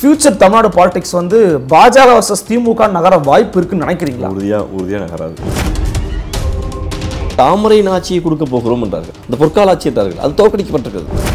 Future Tamil Nadu politics வந்து பாஜக versus திமுக நகர வாய்ப்பு இருக்குன்னு நினைக்கிறீங்களா உறுதியா உறுதியா நகராது தாமரை ஆட்சியை கொடுக்க போகிறோம் என்றார்கள் இந்த பொற்கால ஆட்சி என்றார்கள் அது தோற்கடிக்கப்பட்டிருக்கிறது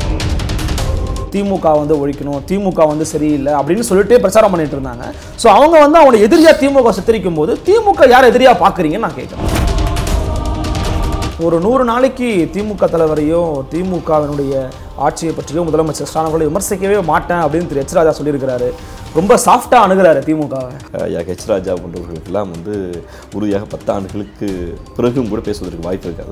திமுக வந்து ஒழிக்கணும் திமுக வந்து சரியில்லை அப்படின்னு சொல்லிட்டே பிரச்சாரம் பண்ணிட்டு இருந்தாங்க ஸோ அவங்க வந்து அவங்களோட எதிரியா திமுக சித்தரிக்கும் போது திமுக யார் எதிரியா பார்க்குறீங்கன்னு நான் கேட்குறேன் ஒரு நூறு நாளைக்கு திமுக தலைவரையும் திமுகவினுடைய ஆட்சியை பற்றியும் முதலமைச்சர் ஸ்டாலின் விமர்சிக்கவே மாட்டேன் அப்படின்னு திரு எச் ராஜா சொல்லியிருக்கிறாரு ரொம்ப சாஃப்டாக அணுகிறாரு திமுகவை ஐயா ஹெச் ராஜா போன்றவர்களுக்கெல்லாம் வந்து உறுதியாக பத்து ஆண்டுகளுக்கு பிறகும் கூட பேசுவதற்கு வாய்ப்பு இருக்காது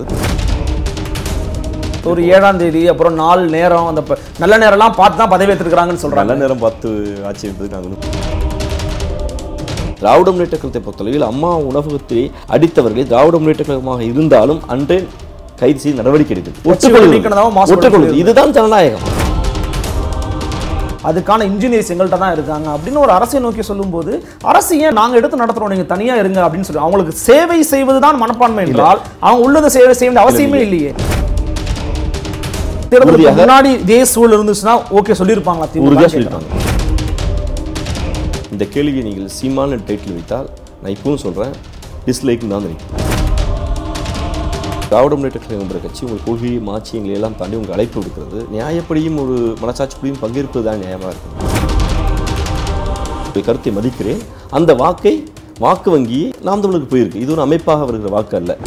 ஒரு ஏழாம் தேதி அப்புறம் நாள் நேரம் அந்த ப- நல்ல நேரம்லாம் பார்த்து தான் பதவி ஏற்றிருக்கிறாங்கன்னு சொல்றாங்க நல்ல நேரம் பார்த்து ஆட்சி எடுத்தது நாங்கள் வந்து திராவிட முன்னேற்ற கழகத்தை பொறுத்தளவில் அம்மா உணவகத்தை அடித்தவர்களே திராவிட முன்னேற்ற கழகமாக இருந்தாலும் அன்றே கைது செய்து நடவடிக்கை எடுக்கிறது ஒற்றுக்கொள் நீக்கினதாகவும் மாசு ஒற்றுக்கொள்வது இதுதான் ஜனநாயகம் அதுக்கான இன்ஜினியர்ஸ் எங்கள்கிட்ட தான் இருக்காங்க அப்படின்னு ஒரு அரசை நோக்கி சொல்லும்போது அரசு ஏன் நாங்க எடுத்து நடத்துறோம் நீங்க தனியா இருங்க அப்படின்னு சொல்லி அவங்களுக்கு சேவை செய்வது தான் மனப்பான்மை என்றால் அவங்க உள்ளத சேவை செய்ய வேண்டிய அவசியமே இல்லையே தேர்தலுக்கு உறுதியாக- முன்னாடி இதே சூழல் இருந்துச்சுன்னா ஓகே சொல்லியிருப்பாங்களா திமுக உறுதியாக கேட்கிறேன். சொல்லியிருக்காங்க இந்த கேள்வியை நீங்கள் சீமான டைட்டில் வைத்தால் நான் இப்பவும் சொல்கிறேன் டிஸ்லைக் தான் நினைக்கிறேன் திராவிட முன்னேற்ற கழகம் என்ற கட்சி உங்கள் கொள்கை மாட்சியங்களை எல்லாம் தாண்டி உங்கள் அழைப்பு விடுக்கிறது நியாயப்படியும் ஒரு மனசாட்சிப்படியும் பங்கேற்பது தான் நியாயமாக இருக்கும் உங்கள் கருத்தை மதிக்கிறேன் அந்த வாக்கை வாக்கு வங்கி நாம் தமிழுக்கு போயிருக்கு இது ஒரு அமைப்பாக வருகிற வாக்கு அல்ல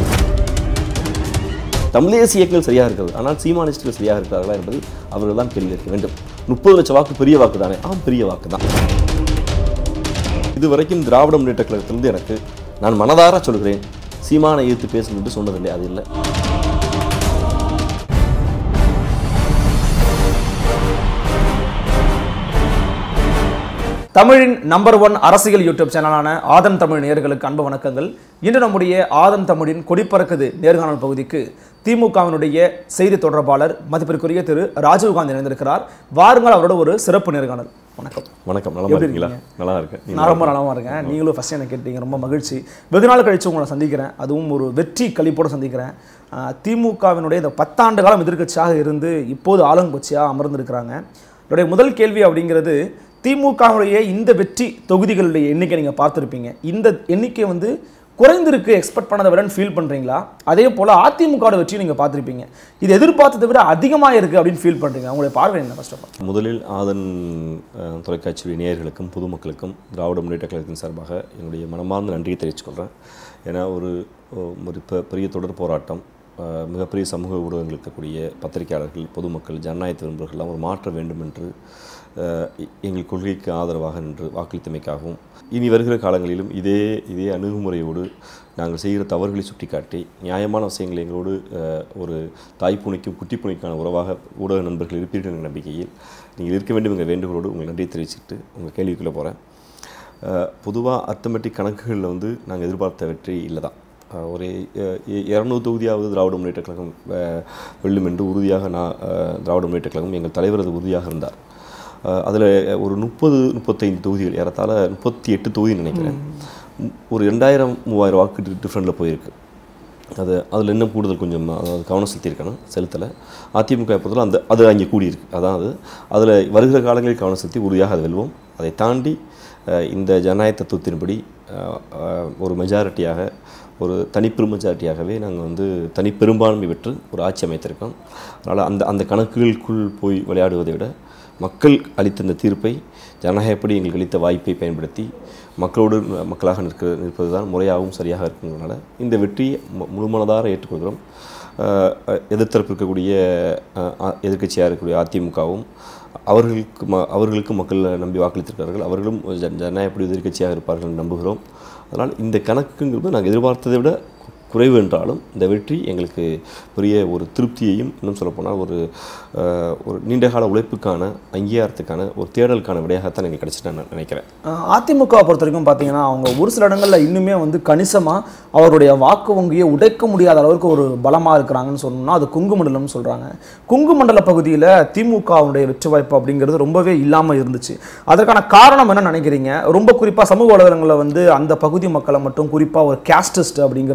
தமிழ் தேசிய இயக்கங்கள் சரியாக இருக்கிறது ஆனால் சீமானிஸ்டுகள் சரியாக இருக்கிறார்களா என்பதை அவர்கள் தான் கேள்வி கேட்க வேண்டும் முப்பது லட்சம் வாக்கு பெரிய வாக்கு தானே ஆம் பெரிய வாக்கு தான் இதுவரைக்கும் திராவிட முன்னேற்ற கழகத்திலிருந்து எனக்கு நான் மனதார சொல்கிறேன் சீமானை எதிர்த்து பேசும் என்று சொன்னதில்லை அது இல்லை தமிழின் நம்பர் ஒன் அரசியல் யூடியூப் சேனலான ஆதம் தமிழ் நேயர்களுக்கு அன்பு வணக்கங்கள் இன்று நம்முடைய ஆதம் தமிழின் கொடிப்பறக்குது நேர்காணல் பகுதிக்கு திமுகவினுடைய செய்தி தொடர்பாளர் மதிப்பிற்குரிய திரு ராஜீவ்காந்தி இணைந்திருக்கிறார் வாருங்கள் அவரோட ஒரு சிறப்பு நேர்காணல் வணக்கம் வணக்கம் நலமா எப்படி இருக்கீங்களா நல்லா இருக்கேன் நீங்க நான் ரொம்ப நலமா இருக்கேன் நீங்களும் ஃபர்ஸ்ட் எனக்கு கேட்டீங்க ரொம்ப மகிழ்ச்சி வெகு நாள் கழிச்சு உங்களை சந்திக்கிறேன் அதுவும் ஒரு வெற்றி கழிப்போடு சந்திக்கிறேன் ஆஹ் திமுகவினுடைய இந்த பத்தாண்டு காலம் எதிர்க்கட்சியாக இருந்து இப்போது ஆளுங்கட்சியாக அமர்ந்திருக்கிறாங்க என்னுடைய முதல் கேள்வி அப்படிங்கிறது திமுகவுடைய இந்த வெற்றி தொகுதிகளுடைய எண்ணிக்கை நீங்கள் பார்த்துருப்பீங்க இந்த எண்ணிக்கை வந்து குறைந்திருக்கு எக்ஸ்பெக்ட் பண்ணதை விட ஃபீல் பண்ணுறீங்களா அதே போல் அதிமுகவோட வெற்றியை நீங்கள் பார்த்துருப்பீங்க இது எதிர்பார்த்ததை விட அதிகமாக இருக்குது அப்படின்னு ஃபீல் பண்ணுறீங்க உங்களுடைய பார்வை என்ன ஃபர்ஸ்ட் ஆஃப் ஆல் முதலில் ஆதன் அஹ், தொலைக்காட்சி நேயர்களுக்கும் பொதுமக்களுக்கும் திராவிட முன்னேற்ற கழகத்தின் சார்பாக என்னுடைய மனமார்ந்த நன்றியை தெரிவித்துக்கொள்கிறேன் ஏன்னா ஒரு ஒரு பெ- பெரிய தொடர் போராட்டம் அஹ், மிகப்பெரிய சமூக ஊடகங்கள் இருக்கக்கூடிய பத்திரிகையாளர்கள் பொதுமக்கள் ஜனநாயக விரும்புகிறலாம் ஒரு மாற்ற வேண்டும் என்று அஹ், எ- எங்கள் கொள்கைக்கு ஆதரவாக நின்று வாக்களித்தமைக்காகவும் இனி வருகிற காலங்களிலும் இதே இதே அணுகுமுறையோடு நாங்கள் செய்கிற தவறுகளை சுட்டிக்காட்டி நியாயமான விஷயங்களை எங்களோடு அஹ், ஒரு தாய்ப்புனைக்கும் குட்டிப்புனைக்கான உறவாக ஊடக நண்பர்கள் இருப்பீர்கள் என்ற நம்பிக்கையில் நீங்கள் இருக்க வேண்டும் என்ற வேண்டுகோளோடு உங்கள் நன்றியை தெரிவிச்சுட்டு உங்கள் கேள்விக்குள்ளே போகிறேன் பொதுவாக அர்த்தமெட்டிக் கணக்குகளில் வந்து நாங்கள் எதிர்பார்த்த வெற்றி இல்லை தான் அஹ், ஒரு இரநூறு தொகுதியாவது திராவிட முன்னேற்ற கழகம் அஹ், வெல்லும் என்று உறுதியாக நான் அஹ், திராவிட முன்னேற்ற கழகம் எங்கள் தலைவர் அது உறுதியாக இருந்தார் அதில் ஒரு முப்பது முப்பத்தைந்து தொகுதிகள் ஏறத்தாழ முப்பத்தி எட்டு தொகுதி நினைக்கிறேன் ம், ஒரு ரெண்டாயிரம் மூவாயிரம் வாக்கு டிஃப்ரெண்டில் போயிருக்கு அது அதில் இன்னும் கூடுதல் கொஞ்சம் அதாவது கவனம் செலுத்தியிருக்கணும் செலுத்தலை அதிமுக பொறுத்தவரை அந்த அது அங்கே கூடியிருக்கு அதான் அது அதில் வருகிற காலங்களில் கவனம் செலுத்தி உறுதியாக அது வெல்வோம் அதை தாண்டி அஹ், இந்த ஜனநாயக தத்துவத்தின்படி அஹ், அஹ், ஒரு மெஜாரிட்டியாக ஒரு தனிப்பெரும் மெஜாரிட்டியாகவே நாங்கள் வந்து தனிப்பெரும்பான்மை பெற்று ஒரு ஆட்சி அமைத்திருக்கோம் அதனால் அந்த அந்த கணக்குகளுக்குள் போய் விளையாடுவதை விட மக்கள் அளித்த இந்த தீர்ப்பை ஜனநாயகப்படி எங்களுக்கு அளித்த வாய்ப்பை பயன்படுத்தி மக்களோடு ம- மக்களாக நிற்க நிற்பது தான் முறையாகவும் சரியாக இருக்குங்கிறனால இந்த வெற்றியை மு- முழுமனதார ஏற்றுக்கொள்கிறோம் அஹ், அஹ், எதிர்த்தரப்பு இருக்கக்கூடிய அஹ், அ- எதிர்க்கட்சியாக இருக்கக்கூடிய அதிமுகவும் அவர்களுக்கு ம அவர்களுக்கு மக்கள் நம்பி வாக்களித்திருக்கிறார்கள் அவர்களும் ஒரு ஜன ஜனநாயகப்படி எதிர்க்கட்சியாக இருப்பார்கள் என்று நம்புகிறோம் அதனால் இந்த கணக்குங்கிறது நாங்கள் எதிர்பார்த்ததை விட கு- குறைவு என்றாலும் இந்த வெற்றி எங்களுக்கு பெரிய ஒரு திருப்தியையும் இன்னும் சொல்லப்போனால் ஒரு அஹ், ஒரு நீண்டகால உழைப்புக்கான அங்கீகாரத்துக்கான ஒரு தேடலுக்கான விடையாகத்தான் எனக்கு கிடைச்சிட்டு நான் நினைக்கிறேன் அஹ் அதிமுக பொறுத்த வரைக்கும் பார்த்தீங்கன்னா அவங்க ஒரு சில இடங்களில் இன்னுமே வந்து கணிசமாக அவருடைய வாக்கு வங்கியை உடைக்க முடியாத அளவுக்கு ஒரு பலமாக இருக்கிறாங்கன்னு சொன்னோம்னா அது குங்கு மண்டலம்னு சொல்கிறாங்க குங்கு மண்டல பகுதியில் திமுகவுடைய வெற்றி வாய்ப்பு அப்படிங்கிறது ரொம்பவே இல்லாமல் இருந்துச்சு அதற்கான காரணம் என்ன நினைக்கிறீங்க ரொம்ப குறிப்பாக சமூக வலைதளங்களில் வந்து அந்த பகுதி மக்களை மட்டும் குறிப்பாக ஒரு கேஸ்டிஸ்ட் அப்படிங்கிறது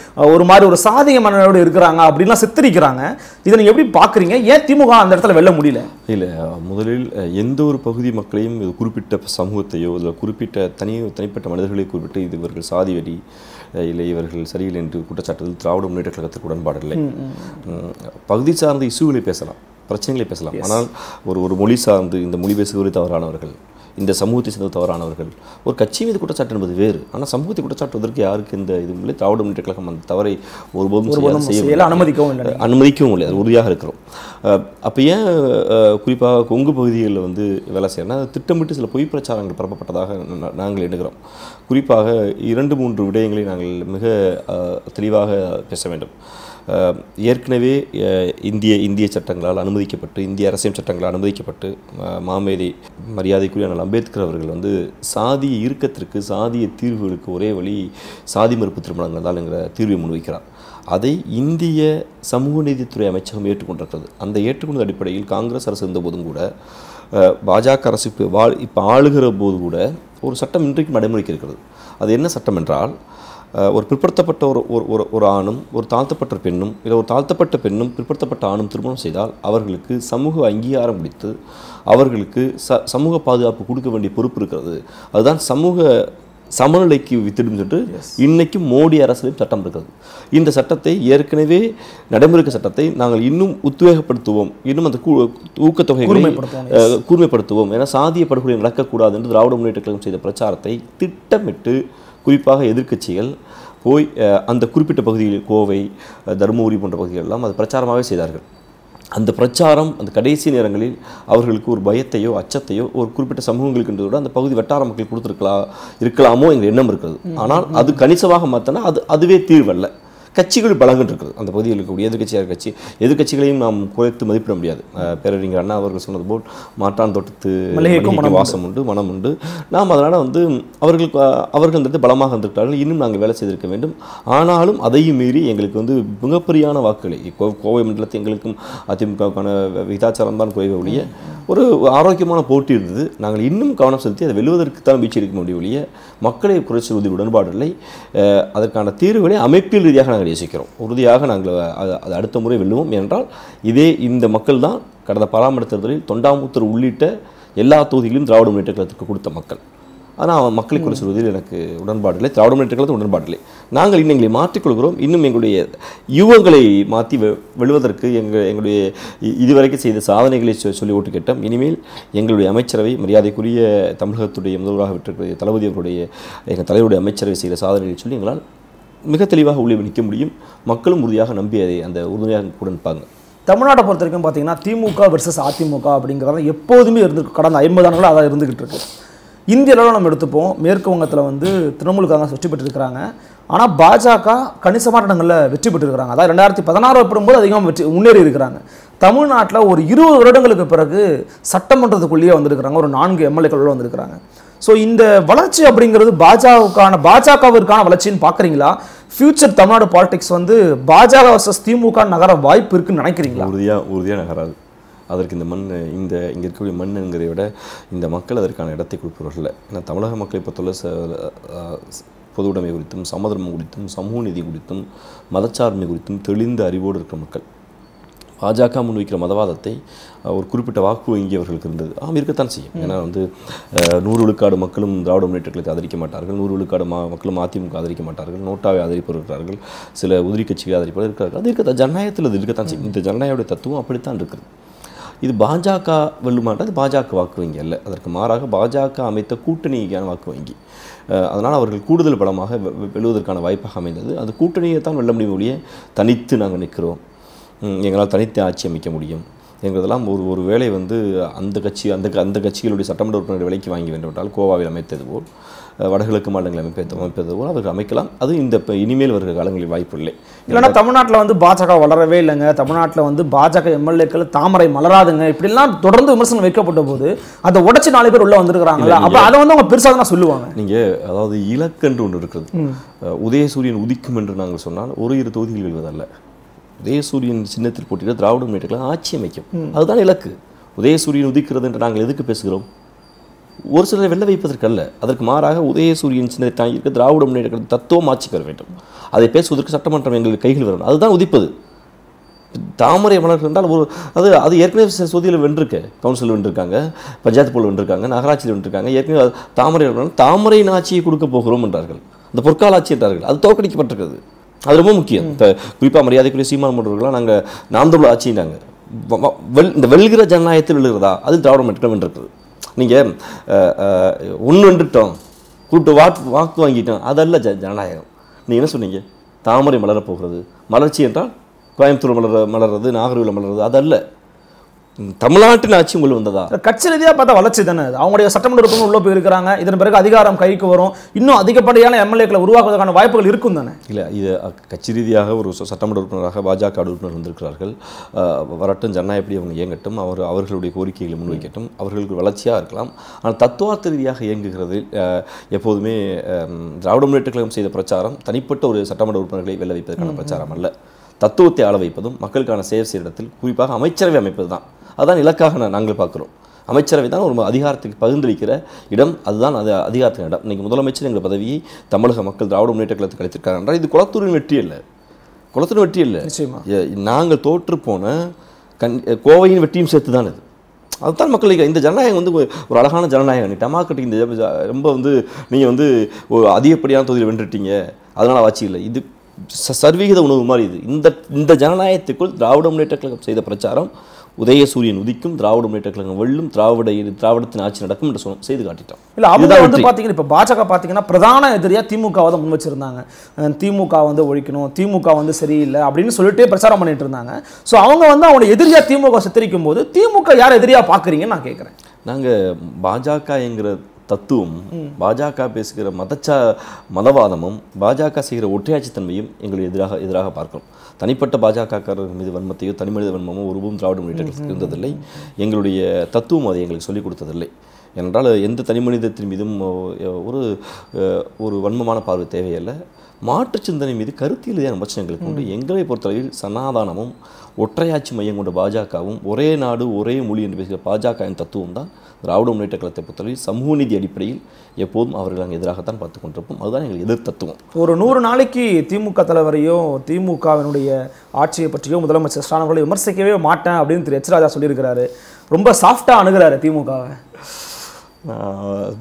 அஹ், ஒரு மாதிரி ஒரு சாதிய மன்னரோடு இருக்கிறாங்க அப்படின்லாம் சித்தரிக்கிறாங்க இதை நீங்க எப்படி பாக்குறீங்க ஏன் திமுக அந்த இடத்துல வெல்ல முடியல இல்லை முதலில் அஹ், எந்த ஒரு பகுதி மக்களையும் இது குறிப்பிட்ட சமூகத்தையோ இல்லை குறிப்பிட்ட தனி தனிப்பட்ட மனிதர்களை குறிப்பிட்டு இது இவர்கள் சாதி வெறி அஹ், இல்லை இவர்கள் சரியில்லை என்று குற்றச்சாட்டுகள் திராவிட முன்னேற்ற கழகத்திற்கு உடன்பாடில்லை ம், பகுதி சார்ந்த இஷ்யூகளை பேசலாம் பிரச்சனைகளை பேசலாம் ஆனால் ஒரு ஒரு மொழி சார்ந்து இந்த மொழி பேசுகிறவரை தவறானவர்கள் இந்த சமூகத்தை சேர்ந்த தவறானவர்கள் ஒரு கட்சி மீது குற்றச்சாட்டு என்பது வேறு ஆனால் சமூகத்தை குற்றச்சாட்டுவதற்கு யாருக்கு இந்த இது இல்லை திராவிட முன்னேற்ற கழகம் அந்த தவறை ஒருபோதும் செய்யாது, செய்யவில்லை. செய்யல அனுமதிக்கவும் இல்லை அனுமதிக்கவும் இல்லை அது உறுதியாக இருக்கிறோம் அப்போ ஏன் அஹ், குறிப்பாக கொங்கு பகுதிகளில் வந்து வேலை செய்யணும்னா திட்டமிட்டு சில பொய் பிரச்சாரங்கள் பரப்பப்பட்டதாக நா- நாங்கள் எண்ணுகிறோம் குறிப்பாக இரண்டு மூன்று விடயங்களை நாங்கள் மிக அஹ், தெளிவாக பேச வேண்டும் அஹ், ஏற்கனவே அஹ், இந்திய இந்திய சட்டங்களால் அனுமதிக்கப்பட்டு இந்திய அரசியல் சட்டங்களால் அனுமதிக்கப்பட்டு அஹ், மாமேதை மரியாதைக்குரிய அண்ணல் அம்பேத்கர் அவர்கள் வந்து சாதிய இறுக்கத்திற்கு சாதிய தீர்வுகளுக்கு ஒரே வழி சாதி மறுப்பு திருமணங்கள் தான் என்கிற தீர்வை முன்வைக்கிறார் அதை இந்திய சமூக நீதித்துறை அமைச்சகம் ஏற்றுக்கொண்டிருக்கிறது அந்த ஏற்றுக்கொண்ட அடிப்படையில் காங்கிரஸ் அரசு இருந்தபோதும் கூட அஹ், பாஜக அரசு இப்போ வாழ் இப்போ ஆளுகிற போது கூட ஒரு சட்டம் இன்றைக்கு நடைமுறைக்கு இருக்கிறது அது என்ன சட்டம் என்றால் அஹ், ஒரு பிற்படுத்தப்பட்ட ஒரு ஒரு ஒரு ஒரு ஆணும் ஒரு தாழ்த்தப்பட்ட பெண்ணும் இல்லை ஒரு தாழ்த்தப்பட்ட பெண்ணும் பிற்படுத்தப்பட்ட ஆணும் திருமணம் செய்தால் அவர்களுக்கு சமூக அங்கீகாரம் கொடுத்து அவர்களுக்கு ச சமூக பாதுகாப்பு கொடுக்க வேண்டிய பொறுப்பு இருக்கிறது அதுதான் சமூக சமநிலைக்கு வித்திடும் சொல்லிட்டு இன்னைக்கும் மோடி அரசிலும் சட்டம் இருக்கிறது இந்த சட்டத்தை ஏற்கனவே நடைமுறைக்கு சட்டத்தை நாங்கள் இன்னும் உத்வேகப்படுத்துவோம் இன்னும் அந்த கூ- ஊக்கத்தொகைகளை கூர்மைப்படுத்துவோம், அஹ், கூர்மைப்படுத்துவோம் ஏன்னா சாதிய படுகொலை நடக்கக்கூடாது என்று திராவிட முன்னேற்ற கழகம் செய்த பிரச்சாரத்தை திட்டமிட்டு குறிப்பாக எதிர்க்கட்சிகள் போய் அஹ், அந்த குறிப்பிட்ட பகுதிகளில் கோவை அஹ், தருமபுரி போன்ற பகுதிகள் எல்லாம் அது பிரச்சாரமாகவே செய்தார்கள் அந்த பிரச்சாரம் அந்த கடைசி நேரங்களில் அவர்களுக்கு ஒரு பயத்தையோ அச்சத்தையோ ஒரு குறிப்பிட்ட சமூகங்களுக்கு விட அந்த பகுதி வட்டார மக்கள் கொடுத்துருக்கலாம் இருக்கலாமோ என்ற எண்ணம் இருக்கிறது ஆனால் அது கணிசமாக மாற்றினா அது அதுவே தீர்வல்ல கட்சிகள் பலங்கள் இருக்குது அந்த பகுதியில் இருக்கக்கூடிய எதிர்க்கட்சியாக கட்சி எதிர்க்கட்சிகளையும் நாம் குறைத்து மதிப்பிட முடியாது அஹ் பேரறிஞர் அண்ணா அவர்கள் சொன்னது போல் மாற்றான் தோட்டத்து மல்லிகைக்கும் மல்லிகைக்கு வாசம் உண்டு மனம் உண்டு நாம் அதனால் வந்து அவர்களுக்கு அஹ், அவர்கள் இந்த இடத்துல பலமாக இருந்திருக்கிறார்கள் இன்னும் நாங்கள் வேலை செய்திருக்க வேண்டும் ஆனாலும் அதையும் மீறி எங்களுக்கு வந்து மிகப்பெரியான வாக்குகளை கோ- கோவை மண்டலத்தில் எங்களுக்கும் அதிமுகவுக்கான விகிதாச்சாரம் தான் குறைவே ஒழிய ஒரு ஆரோக்கியமான போட்டி இருந்தது நாங்கள் இன்னும் கவனம் செலுத்தி அதை வெல்வதற்கு தான் முயற்சி எடுக்க முடியும் ஒழிய மக்களை குறைச்சுவதில் உடன்பாடு இல்லை அஹ், அதற்கான தீர்வுகளை அமைப்பியல் ரீதியாக நாங்கள் யோசிக்கிறோம் உறுதியாக நாங்கள் அது அது அடுத்த முறை வெல்லுவோம் என்றால் இதே இந்த மக்கள் தான் கடந்த பாராமட்ட தேர்தலில் தொண்டாமுத்தூர் உள்ளிட்ட எல்லா தொகுதிகளிலும் திராவிட முன்னேற்ற கழகத்துக்கு கொடுத்த மக்கள் ஆனால் மக்களை குறை சொல்வதில் எனக்கு உடன்பாடு இல்லை திராவிட முன்னேற்ற கழகத்தில் உடன்பாடு இல்லை நாங்கள் இன்னும் எங்களை மாற்றிக்கொள்கிறோம் இன்னும் எங்களுடைய யுவங்களை மாற்றி வெ வெல்வதற்கு எங்கள் எங்களுடைய இ- இதுவரைக்கும் செய்த சாதனைகளை சொ- சொல்லி ஓட்டு கேட்டோம் இனிமேல் எங்களுடைய அமைச்சரவை மரியாதைக்குரிய தமிழகத்துடைய முதல்வராக விட்டிருக்கிற தளபதி அவருடைய எங்கள் தலைவருடைய அமைச்சரவை செய்த சாதனைகளை சொல்லி எங்களால் மிக தெளிவாக உள்ளே நிற்க முடியும் மக்களும் உறுதியாக நம்பி அதை அந்த உறுதியாக கூட நிற்பாங்க தமிழ்நாட்டை பொறுத்த வரைக்கும் பார்த்தீங்கன்னா திமுக வெர்சஸ் அதிமுக அப்படிங்கிறது எப்போதுமே இருந்து கடந்த ஐம்பது ஆண்டுகளாக அதான் இருந்துகிட்டு இருக்கு இந்திய அளவில் நம்ம எடுத்துப்போம் மேற்கு வங்கத்தில் வந்து திரிணாமுல் காங்கிரஸ் வெற்றி பெற்றிருக்கிறாங்க ஆனால் பாஜக கணிசமான இடங்களில் வெற்றி பெற்றிருக்கிறாங்க அதாவது ரெண்டாயிரத்தி பதினாறு ஒப்பிடும்போது அதிகமாக வெற்றி முன்னேறி இருக்கிறாங்க தமிழ்நாட்டில் ஒரு இருபது வருடங்களுக்கு பிறகு சட்டமன்றத்துக்குள்ளேயே வந்திருக்கிறாங்க ஒரு நான்கு எம்எல்ஏக்களோட வந்திருக்கிறாங்க ஸோ இந்த வளர்ச்சி அப்படிங்கிறது பாஜகவுக்கான பாஜகவிற்கான வளர்ச்சின்னு பார்க்குறீங்களா ஃபியூச்சர் தமிழ்நாடு பாலிடிக்ஸ் வந்து பாஜக வர்சஸ் திமுக நகர வாய்ப்பு இருக்குன்னு நினைக்கிறீங்களா உறுதியாக உறுதியாக நகராது அதற்கு இந்த மண் இந்த இங்கே இருக்கக்கூடிய மண்ணுங்கிறதை விட இந்த மக்கள் அதற்கான இடத்தை கொடுப்பவர்கள் ஏன்னா தமிழக மக்களை பொறுத்தவரை ச அஹ் பொது உடைமை குறித்தும் சமதர்மம் குறித்தும் சமூக நீதி குறித்தும் மதச்சார்மை குறித்தும் தெளிந்த அறிவோடு இருக்கிற மக்கள் பாஜக முன்வைக்கிற மதவாதத்தை அஹ், ஒரு குறிப்பிட்ட வாக்கு வங்கி அவர்களுக்கு இருந்தது ஆம் இருக்கத்தான் செய்யும் ஏன்னா வந்து அஹ், நூறு விழுக்காடு மக்களும் திராவிட முன்னேற்ற கழகத்தை ஆதரிக்க மாட்டார்கள் நூறு விழுக்காடு மா மக்களும் அதிமுக ஆதரிக்க மாட்டார்கள் நோட்டாவை ஆதரிப்பவர் இருக்கிறார்கள் சில உதிரி கட்சிகளை ஆதரிப்பவர் இருக்கிறார்கள் அது இருக்கத்தான் ஜனநாயகத்தில் அது இருக்கத்தான் செய்யும் இந்த ஜனநாயகத்துடைய தத்துவம் அப்படித்தான் இருக்குது இது பாஜக வெல்லுமாட்டது பாஜக வாக்கு வங்கி அல்ல அதற்கு மாறாக பாஜக அமைத்த கூட்டணிக்கான வாக்கு வங்கி அஹ், அதனால் அவர்கள் கூடுதல் பலமாக வெ- வெ- வெல்லுவதற்கான வாய்ப்பாக அமைந்தது அந்த கூட்டணியை தான் வெல்ல முடியும் ஒழிய தனித்து நாங்கள் நிற்கிறோம் ம், எங்களால் தனித்து ஆட்சி அமைக்க முடியும் என்கிறதெல்லாம் ஒரு ஒரு வேளை வந்து அந்த கட்சி அந்த க- அந்த கட்சிகளுடைய சட்டமன்ற உறுப்பினர் விலைக்கு வாங்கி வேண்டுமென்றால் கோவாவில் அமைத்தது போல் அஹ், வடகிழக்கு மாநிலங்களில் அமைப்பது அமைப்பது போல் அவர்கள் அமைக்கலாம் அது இந்த இப்ப இனிமேல் வருகிற காலங்களில் வாய்ப்பு இல்லை இல்லைன்னா தமிழ்நாட்டில் வந்து பாஜக வளரவே இல்லைங்க தமிழ்நாட்டில் வந்து பாஜக எம்எல்ஏக்கள் தாமரை மலராதுங்க இப்படிலாம் தொடர்ந்து விமர்சனம் வைக்கப்பட்ட போது அதை உடைச்சு நாலு பேர் உள்ள வந்திருக்கிறாங்கல்ல அப்போ அதை வந்து அவங்க பெருசாக தான் சொல்லுவாங்க நீங்கள் அதாவது இலக்கென்று ஒன்று இருக்கிறது அஹ், உதயசூரியன் உதிக்கும் என்று நாங்கள் சொன்னால் ஒரு இரு தொகுதிகள் வெல்வதல்ல உதயசூரியன் சின்னத்தில் போட்டியிட திராவிட முன்னேற்ற கழகம் ஆட்சி அமைக்கும் அதுதான் இலக்கு உதயசூரியன் உதிக்கிறது என்று நாங்கள் எதுக்கு பேசுகிறோம் ஒரு சிலரை வெல்ல வைப்பதற்கு அல்ல அதற்கு மாறாக உதயசூரியன் சின்னத்தை தாங்கி இருக்க திராவிட முன்னேற்ற கழகம் தத்துவம் ஆட்சிக்கு வர வேண்டும் அதை பேசுவதற்கு சட்டமன்றம் எங்களுக்கு கைகள் வரணும் அதுதான் உதிப்பது தாமரை மலர் என்றால் ஒரு அது அது ஏற்கனவே சில சொதியில் வென்றிருக்கு கவுன்சில் வென்றிருக்காங்க பஞ்சாயத்து போல் வென்றிருக்காங்க நகராட்சியில் வென்றிருக்காங்க ஏற்கனவே அது தாமரை மலர் தாமரையின் ஆட்சியை கொடுக்க போகிறோம் என்றார்கள் அந்த பொற்கால ஆட்சி என்றார்கள் அது தோற்கடிக்கப்பட்டிருக்கிறது அது ரொம்ப முக்கியம் இப்போ குறிப்பாக மரியாதைக்குரிய சீமான் மன்றர்கள்லாம் நாங்கள் நாம் தமிழ் ஆட்சினாங்க வ- வ- வெல் இந்த வெல்கிற ஜனநாயகத்தில் வெல்கிறதா அது திராவிட மட்டும் வென்றிருக்குது நீங்கள் ஒன்று வென்றுட்டோம் கூப்பிட்டு வாக்கு வாக்கு வாங்கிட்டோம் அதல்ல ஜ ஜனநாயகம் நீங்கள் என்ன சொன்னீங்க தாமரை மலரப் போகிறது மலர்ச்சி என்றால் கோயம்புத்தூர் மலர மலர்றது நாகர்கோவில் மலர்றது அதல்ல ம், தமிழ்நாட்டின் ஆட்சி உங்கள் வந்ததா கட்சி ரீதியாக பார்த்தா வளர்ச்சி தானே அது அவங்களுடைய சட்டமன்ற உறுப்பினர் உள்ள போயிருக்கிறாங்க இதன் பிறகு அதிகாரம் கைக்கு வரும் இன்னும் அதிகப்படியான எம்எல்ஏக்களை உருவாக்குவதற்கான வாய்ப்புகள் இருக்கும் தானே இல்லை இது அ, கட்சி ரீதியாக ஒரு ச- சட்டமன்ற உறுப்பினராக பாஜக உறுப்பினர் வந்திருக்கிறார்கள் அஹ், வரட்டும் ஜனநாயகப்படி அவங்க இயங்கட்டும் அவர் அவர்களுடைய கோரிக்கைகளை முன்வைக்கட்டும் அவர்களுக்கு வளர்ச்சியாக இருக்கலாம் ஆனால் தத்துவார்த்த ரீதியாக இயங்குகிறது அஹ், எப்போதுமே அம், திராவிட முன்னேற்ற கழகம் செய்த பிரச்சாரம் தனிப்பட்ட ஒரு சட்டமன்ற உறுப்பினர்களை வெல்ல வைப்பதற்கான பிரச்சாரம் அல்ல தத்துவத்தை ஆள வைப்பதும் மக்களுக்கான சேவை செய்கிற இடத்தில் குறிப்பாக அமைச்சரவை அமைப்பது தான் அதுதான் இலக்காக நா- நாங்கள் பார்க்கிறோம் அமைச்சரவை தான் ஒரு அதிகாரத்துக்கு பகிர்ந்தளிக்கிற இடம் அதுதான் அது அதிகாரத்தின் இடம் இன்னைக்கு முதலமைச்சர் எங்கள் பதவியை தமிழக மக்கள் திராவிட முன்னேற்ற கழகத்துக்கு அளித்திருக்காங்க என்றால் இது குளத்தூரின் வெற்றி இல்லை குளத்தூரின் வெற்றி இல்லை நிச்சயமா எ- நாங்கள் தோற்று போன கண் கோவையின் வெற்றியும் சேர்த்து தான் இது அதுதான் மக்களுக்கு இந்த ஜனநாயகம் வந்து ஒரு- ஒரு அழகான ஜனநாயகம் நீ டமாக்கட்டுக்கு இந்த ஜ- ஜ- ரொம்ப வந்து நீங்கள் வந்து ஒரு அதிகப்படியான தொகுதியில் வென்றுட்டீங்க அதனால் ஆட்சி இல்லை இது ச- சர்வீகித உணவு மாதிரி இது இந்த இந்த ஜனநாயகத்துக்குள் திராவிட முன்னேற்ற கழகம் செய்த பிரச்சாரம் உதயசூரியன் உதிக்கும் திராவிட முன்னேற்ற கழகம் வெல்லும் திராவிட திராவிடத்தின் ஆட்சி நடக்கும் என்று சொன்னோம் செய்து காட்டிட்டோம் இல்ல அவங்க இதுதான் வந்து வெற்றி. பாத்தீங்கன்னா இப்ப பாஜக பாத்தீங்கன்னா பிரதான எதிரியா திமுகவை தான் முன் வச்சிருந்தாங்க அஹ் திமுக வந்து ஒழிக்கணும் திமுக வந்து சரியில்லை அப்படின்னு சொல்லிட்டே பிரச்சாரம் பண்ணிட்டு இருந்தாங்க சோ அவங்க வந்து அவங்க எதிரியா திமுக சித்தரிக்கும் போது திமுக யார் எதிரியா பாக்குறீங்கன்னு நான் கேட்கறேன் நாங்கள் பாஜக என்கிற தத்துவம் பாஜக பேசுகிற மதச்சா மதவாதமும் பாஜக செய்கிற ஒற்றையாட்சித்தன்மையும் எங்களுக்கு எதிராக எதிராக பார்க்கிறோம் தனிப்பட்ட பாஜகக்காரர்கள் மீது வன்மத்தையோ தனிமனித வன்மமோ ஒருவும் திராவிட முன்னேற்ற கழகத்துக்கு இருந்ததில்லை எங்களுடைய தத்துவம் அதை எங்களுக்கு சொல்லிக் கொடுத்ததில்லை என்றால் எந்த தனிமனிதத்தின் மீதும் அஹ், ஒரு அஹ், ஒரு வன்மமான பார்வை தேவையல்ல மாற்றுச் சிந்தனை மீது கருத்தியல் ரீதியான விமர்சனங்களுக்கு உண்டு எங்களை பொறுத்தளவில் சனாதானமும் ஒற்றையாட்சி மையம் கொண்ட பாஜகவும் ஒரே நாடு ஒரே மொழி என்று பேசுகிற பாஜகவின் தத்துவம் தான் திராவிட முன்னேற்ற கழகத்தை பொறுத்தளவில் சமூக நீதி அடிப்படையில் எப்போதும் அவர்கள் அங்கே எதிராகத்தான் பார்த்து கொண்டிருப்போம் அதுதான் எங்கள் எதிர் தத்துவம் ஒரு நூறு நாளைக்கு திமுக தலைவரையும் திமுகவினுடைய ஆட்சியை பற்றியும் முதலமைச்சர் ஸ்டாலின் அவர்களை விமர்சிக்கவே மாட்டேன் அப்படின்னு திரு எச் ராஜா சொல்லியிருக்கிறாரு ரொம்ப சாஃப்டா அணுகிறாரு திமுகவை நான்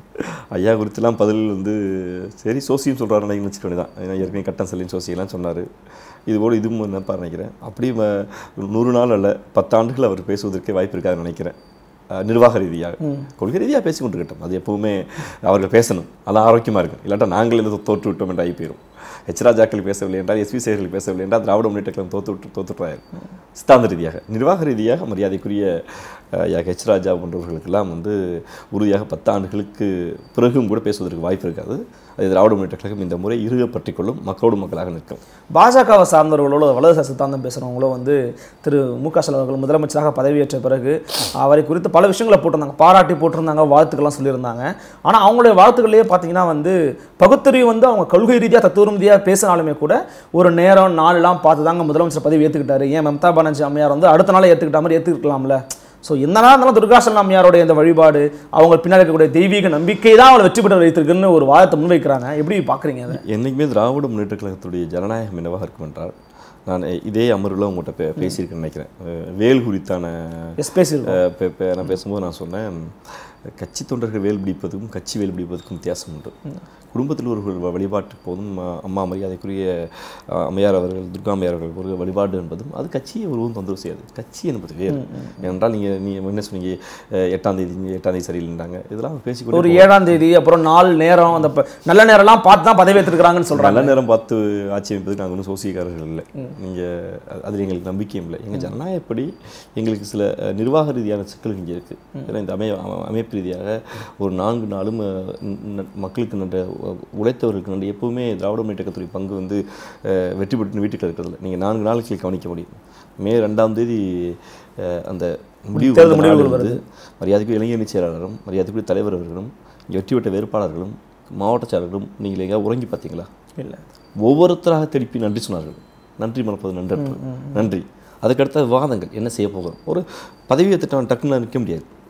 ஐயா குறித்துலாம் பதில் வந்து சரி சோசியம் சொல்கிறாரு நினச்சிக்க வேண்டியதான் ஏன்னா ஏற்கனவே கட்டம் செல்லின் சோசியெல்லாம் சொன்னார் இது போல இதுவும் என்னப்பா நினைக்கிறேன் அப்படி ம- நூறு நாள் அல்ல பத்தாண்டுகள் அவர் பேசுவதற்கே வாய்ப்பு இருக்காதுன்னு நினைக்கிறேன் அஹ் நிர்வாக ரீதியாக கொள்கை ரீதியாக பேசி கொண்டிருக்கட்டும் அது எப்பவுமே அவர்கள் பேசணும் அது ஆரோக்கியமாக இருக்கும் இல்லாட்டா நாங்கள் இந்த தோற்று விட்டோம் என்று ஆகி போயிடும் ஹெச் ராஜாக்கள் பேசவில்லை என்றால் எஸ்வி சேகர்கள் பேசவில்லை என்றால் திராவிட முன்னேற்ற கழகம் தோத்து விட்டு தோத்துட்டார் சித்தாந்த ரீதியாக நிர்வாக ரீதியாக மரியாதைக்குரிய அஹ், யா ஹெச் ராஜா போன்றவர்களுக்கெல்லாம் வந்து உறுதியாக பத்து ஆண்டுகளுக்கு பிறகும் கூட பேசுவதற்கு வாய்ப்பு இருக்காது அது திராவிட முன்னேற்ற கழகம் இந்த முறை இறுக பற்றிக் கொள்ளும் மக்களோடு மக்களாக நிற்கும் பாஜகவை சார்ந்தவர்களோட வலதுசாரி சித்தாந்தம் பேசுகிறவங்களோ வந்து திரு மு க ஸ்டாலின் அவர்கள் முதலமைச்சராக பதவியேற்ற பிறகு அவரை குறித்து பல விஷயங்களை போட்டிருந்தாங்க பாராட்டி போட்டிருந்தாங்க வாழ்த்துக்கள்லாம் சொல்லியிருந்தாங்க ஆனால் அவங்களுடைய வாழ்த்துக்கள்லேயே பார்த்தீங்கன்னா வந்து பகுத்தறிவு வந்து அவங்க கொள்கை ரீதியாக தத்துவ ரீதியாக பேசினாலுமே கூட ஒரு நேரம் நாளெல்லாம் பார்த்து தாங்க முதலமைச்சர் பதவி ஏற்றுக்கிட்டாரு ஏன் மம்தா பானர்ஜி அம்மையார் வந்து அடுத்த நாளே ஏற்றுக்கிட்ட மாதிரி ஏற்றுக்கலாம்ல ஸோ என்னதான் இருந்தாலும் துர்காசன் அம்மையாருடைய இந்த வழிபாடு அவங்க பின்னாடி இருக்கக்கூடிய தெய்வீக நம்பிக்கை தான் அவளை வெற்றி பெற வைத்திருக்குன்னு ஒரு வாதத்தை முன்வைக்கிறாங்க எப்படி பார்க்குறீங்க அதை என்றைக்குமே திராவிட முன்னேற்ற கழகத்துடைய ஜனநாயகம் என்னவாக இருக்கும் என்றால் நான் இதே அமர்வில் உங்கள்கிட்ட பே பேசியிருக்கேன்னு நினைக்கிறேன் அஹ் வேல் குறித்தான எஸ் பேசியிருக்கோம் அஹ் பே- பே- நான் பேசும்போது நான் சொன்னேன் கட்சி தொண்டர்கள் வேல் பிடிப்பதுக்கும் கட்சி வேல் பிடிப்பதற்கும் வித்தியாசம் உண்டு குடும்பத்தில் ஒரு வ- வழிபாட்டு போதும் அஹ் அம்மா மரியாதைக்குரிய அஹ், அம்மையார் அவர்கள் துர்கா அம்மையார் அவர்கள் ஒரு வழிபாடு என்பதும் அது கட்சியை ஒருவரும் தொந்தரவு செய்யாது கட்சி என்பது வேறு ஏனென்றால் நீங்கள் நீங்கள் என்ன சொன்னீங்க அஹ், எட்டாம் தேதி எட்டாம் தேதி சரியில்லைன்றாங்க இதெல்லாம் பேசிக்கொண்டு ஒரு ஏழாம் தேதி அப்புறம் நாள் நேரம் அந்த ப- நல்ல நேரம்லாம் பார்த்து தான் பதவி ஏற்றுக்கிறாங்கன்னு சொல்றாங்க நல்ல நேரம் பார்த்து ஆட்சி அமைப்பதுக்கு நாங்கள் ஒன்றும் சோசியக்காரர்கள் இல்லை நீங்கள் அதில் எங்களுக்கு நம்பிக்கையும் இல்லை எங்கள் ஜனநாயகப்படி எங்களுக்கு சில அஹ், நிர்வாக ரீதியான சிக்கல் இங்கே இருக்குது ஏன்னா இந்த அமை அம- அமைப்பு ரீதியாக ஒரு நான்கு நாளும் அஹ், ந- ந- மக்களுக்கு நன்ற உழைத்தவர்களுக்கு நன்ற எப்பவுமே திராவிட முன்னேற்ற கழகத்துடைய பங்கு வந்து அஹ், வெற்றி பெற்று வீட்டுக்கு இருக்கிறதுல நீங்கள் நான்கு நாளைக்கு கவனிக்க முடியும் மே ரெண்டாம் தேதி அஹ், அந்த முடிவு தேர்தல் வந்த நாள் முடிவுகள் வந்து மரியாதைக்குரிய இளைஞரணி செயலாளரும் மரியாதைக்குரிய தலைவர் அவர்களும் இங்கே வெற்றி பெற்ற வேட்பாளர்களும் மாவட்ட செயலர்களும் நீங்கள் எங்கேயாவது உறங்கி பார்த்தீங்களா இல்லை ஒவ்வொருத்தராக திருப்பி நன்றி சொன்னார்கள் நன்றி மறப்பது நன்றற்று நன்றி அதுக்கடுத்த விவாதங்கள் என்ன செய்ய போகிறோம் ஒரு பதவி ஏற்றுட்டான் டக்குன்னு நிற்க முடியாது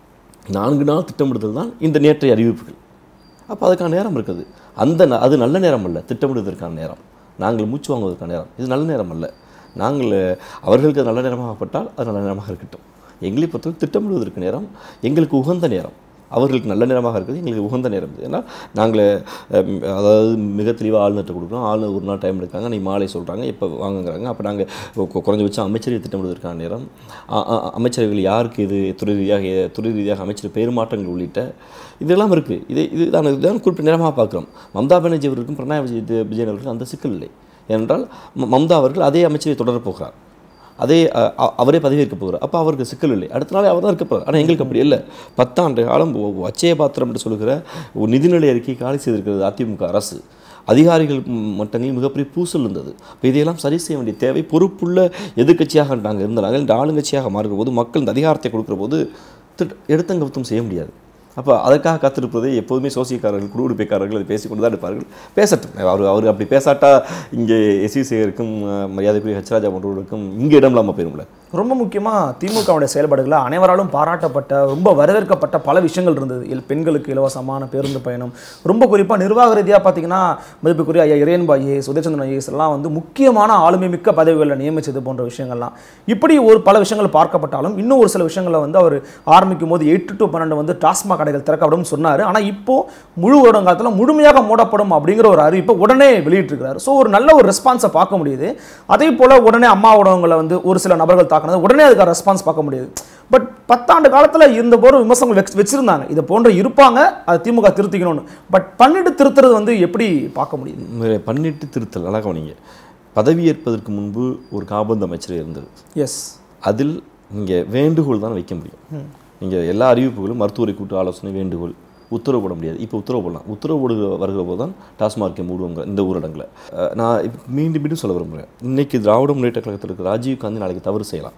நான்கு நாள் திட்டமிடுதல் தான் இந்த நேற்றைய அறிவிப்புகள் அப்போ அதுக்கான நேரம் இருக்குது அந்த ந- அது நல்ல நேரம் அல்ல திட்டமிடுவதற்கான நேரம் நாங்கள் மூச்சு வாங்குவதற்கான நேரம் இது நல்ல நேரம் அல்ல நாங்கள் அவர்களுக்கு அது நல்ல நேரமாகப்பட்டால் அது நல்ல நேரமாக இருக்கட்டும் எங்களை பொறுத்தவரை திட்டமிடுவதற்கு நேரம் எங்களுக்கு உகந்த நேரம் அவர்களுக்கு நல்ல நேரமாக இருக்குது எங்களுக்கு உகந்த நேரம் இது. ஏன்னா நாங்கள் அஹ், அதாவது மிக தெளிவாக ஆளுநர்கிட்ட கொடுக்குறோம் ஆளுநர் ஒரு நாள் டைம் எடுக்காங்க நீ மாலை சொல்கிறாங்க எப்போ வாங்குங்கிறாங்க அப்போ நாங்கள் குறைஞ்சபட்சம் அமைச்சரை திட்டமிடுவதற்கான நேரம் அ- அ- அமைச்சர்கள் யாருக்கு இது துறை ரீதியாக எ- துறை ரீதியாக அமைச்சர் பெயர் மாற்றங்கள் உள்ளிட்ட இதெல்லாம் இருக்குது இது இதுதான் இதுதான் குறிப்பிட்ட நேரமாக பார்க்குறோம் மம்தா பானர்ஜி அவர்களுக்கும் பிரணாய் விஜய் விஜயன் அவர்களுக்கும் அந்த சிக்கல் இல்லை ஏனென்றால் ம- மம்தா அவர்கள் அதே அமைச்சரை தொடரப் போகிறார் அதே அ, அ- அவரே பதவியேற்க போகிறார் அப்போ அவருக்கு சிக்கல் இல்லை அடுத்த நாளே அவர் தான் இருக்க போகிறார் ஆனால் எங்களுக்கு அப்படி இல்லை பத்தாண்டு காலம் ஒ- ஒ- அச்சய பாத்திரம் என்று சொல்லுகிற ஒரு நிதிநிலை அறிக்கை காலி செய்திருக்கிறது அதிமுக அரசு அதிகாரிகள் ம், மட்டங்களில் மிகப்பெரிய பூசல் இருந்தது இப்போ இதையெல்லாம் சரி செய்ய வேண்டிய தேவை பொறுப்புள்ள எதிர்க்கட்சியாக நாங்கள் இருந்தாங்க இந்த ஆளுங்கட்சியாக மாறுகிற போது மக்கள் இந்த அதிகாரத்தை கொடுக்குற போது திட்- எடுத்தங்கவத்தம் செய்ய முடியாது அப்போ அதற்காக காத்திருப்பதை எப்போதுமே சோசியக்காரர்கள் குடியுரிமைக்காரர்கள் அதை பேசிக்கொண்டு தான் இருப்பார்கள் பேசட்டும் அவர் அவர் அப்படி பேசாட்டா இங்கே எஸ் வி சேகருக்கும் அஹ், மரியாதைக்குரிய ஹெச்ராஜா போன்றவர்களுக்கும் இங்கே இடம் இல்லாமல் போயிரும்ல ரொம்ப முக்கியமாக திமுகவுடைய செயல்பாடுகளில் அனைவராலும் பாராட்டப்பட்ட ரொம்ப வரவேற்கப்பட்ட பல விஷயங்கள் இருந்தது இல் பெண்களுக்கு இலவசமான பேருந்து பயணம் ரொம்ப குறிப்பாக நிர்வாக ரீதியாக பார்த்தீங்கன்னா மதிப்புக்குரிய ஐயா இறையன் ஐஏஎஸ் உதயச்சந்திரன் ஐஏஎஸ் எல்லாம் வந்து முக்கியமான ஆளுமை மிக்க பதவிகளில் நியமிச்சது போன்ற விஷயங்கள்லாம் இப்படி ஒரு பல விஷயங்கள் பார்க்கப்பட்டாலும் இன்னும் ஒரு சில விஷயங்களை வந்து அவர் ஆரம்பிக்கும் போது எட்டு டு பன்னெண்டு வந்து டாஸ்மாக் கடைகள் திறக்கப்படும் சொன்னார் ஆனால் இப்போ முழு வருடங்காலத்தில் முழுமையாக மூடப்படும் அப்படிங்கிற ஒரு அறிவிப்பை உடனே வெளியிட்டிருக்கிறார் ஸோ ஒரு நல்ல ஒரு ரெஸ்பான்ஸை பார்க்க முடியுது அதே போல் உடனே அம்மா ஊடகங்களை வந்து ஒரு சில நபர்கள் தாக்குனது உடனே அதுக்கு ரெஸ்பான்ஸ் பார்க்க முடியுது பட் பத்தாண்டு காலத்தில் இருந்த போது விமர்சனங்கள் வெச் வச்சிருந்தாங்க இதை போன்ற இருப்பாங்க அது திமுக திருத்திக்கணும்னு பட் பண்ணிட்டு திருத்துறது வந்து எப்படி பார்க்க முடியுது உங்களை பண்ணிட்டு திருத்தல் நல்லா கவனிங்க பதவியேற்பதற்கு முன்பு ஒரு காபந்து அமைச்சர் இருந்தது எஸ் அதில் இங்கே வேண்டுகோள் தான் வைக்க முடியும் நீங்கள் எல்லா அறிவிப்புகளும் மருத்துவரை கூட்டு ஆலோசனை வேண்டுகோள் உத்தரவு போட முடியாது இப்போ உத்தரவு போடலாம் உத்தரவு போடுகிற வருகிற போது தான் டாஸ்மார்க்கை மூடுவாங்க இந்த ஊரடங்கில் அஹ், நான் இப்ப மீண்டும் மீண்டும் சொல்ல விரும்புகிறேன் இன்னைக்கு திராவிட முன்னேற்ற கழகத்தில் இருக்கிற ராஜீவ் காந்தி நாளைக்கு தவறு செய்யலாம்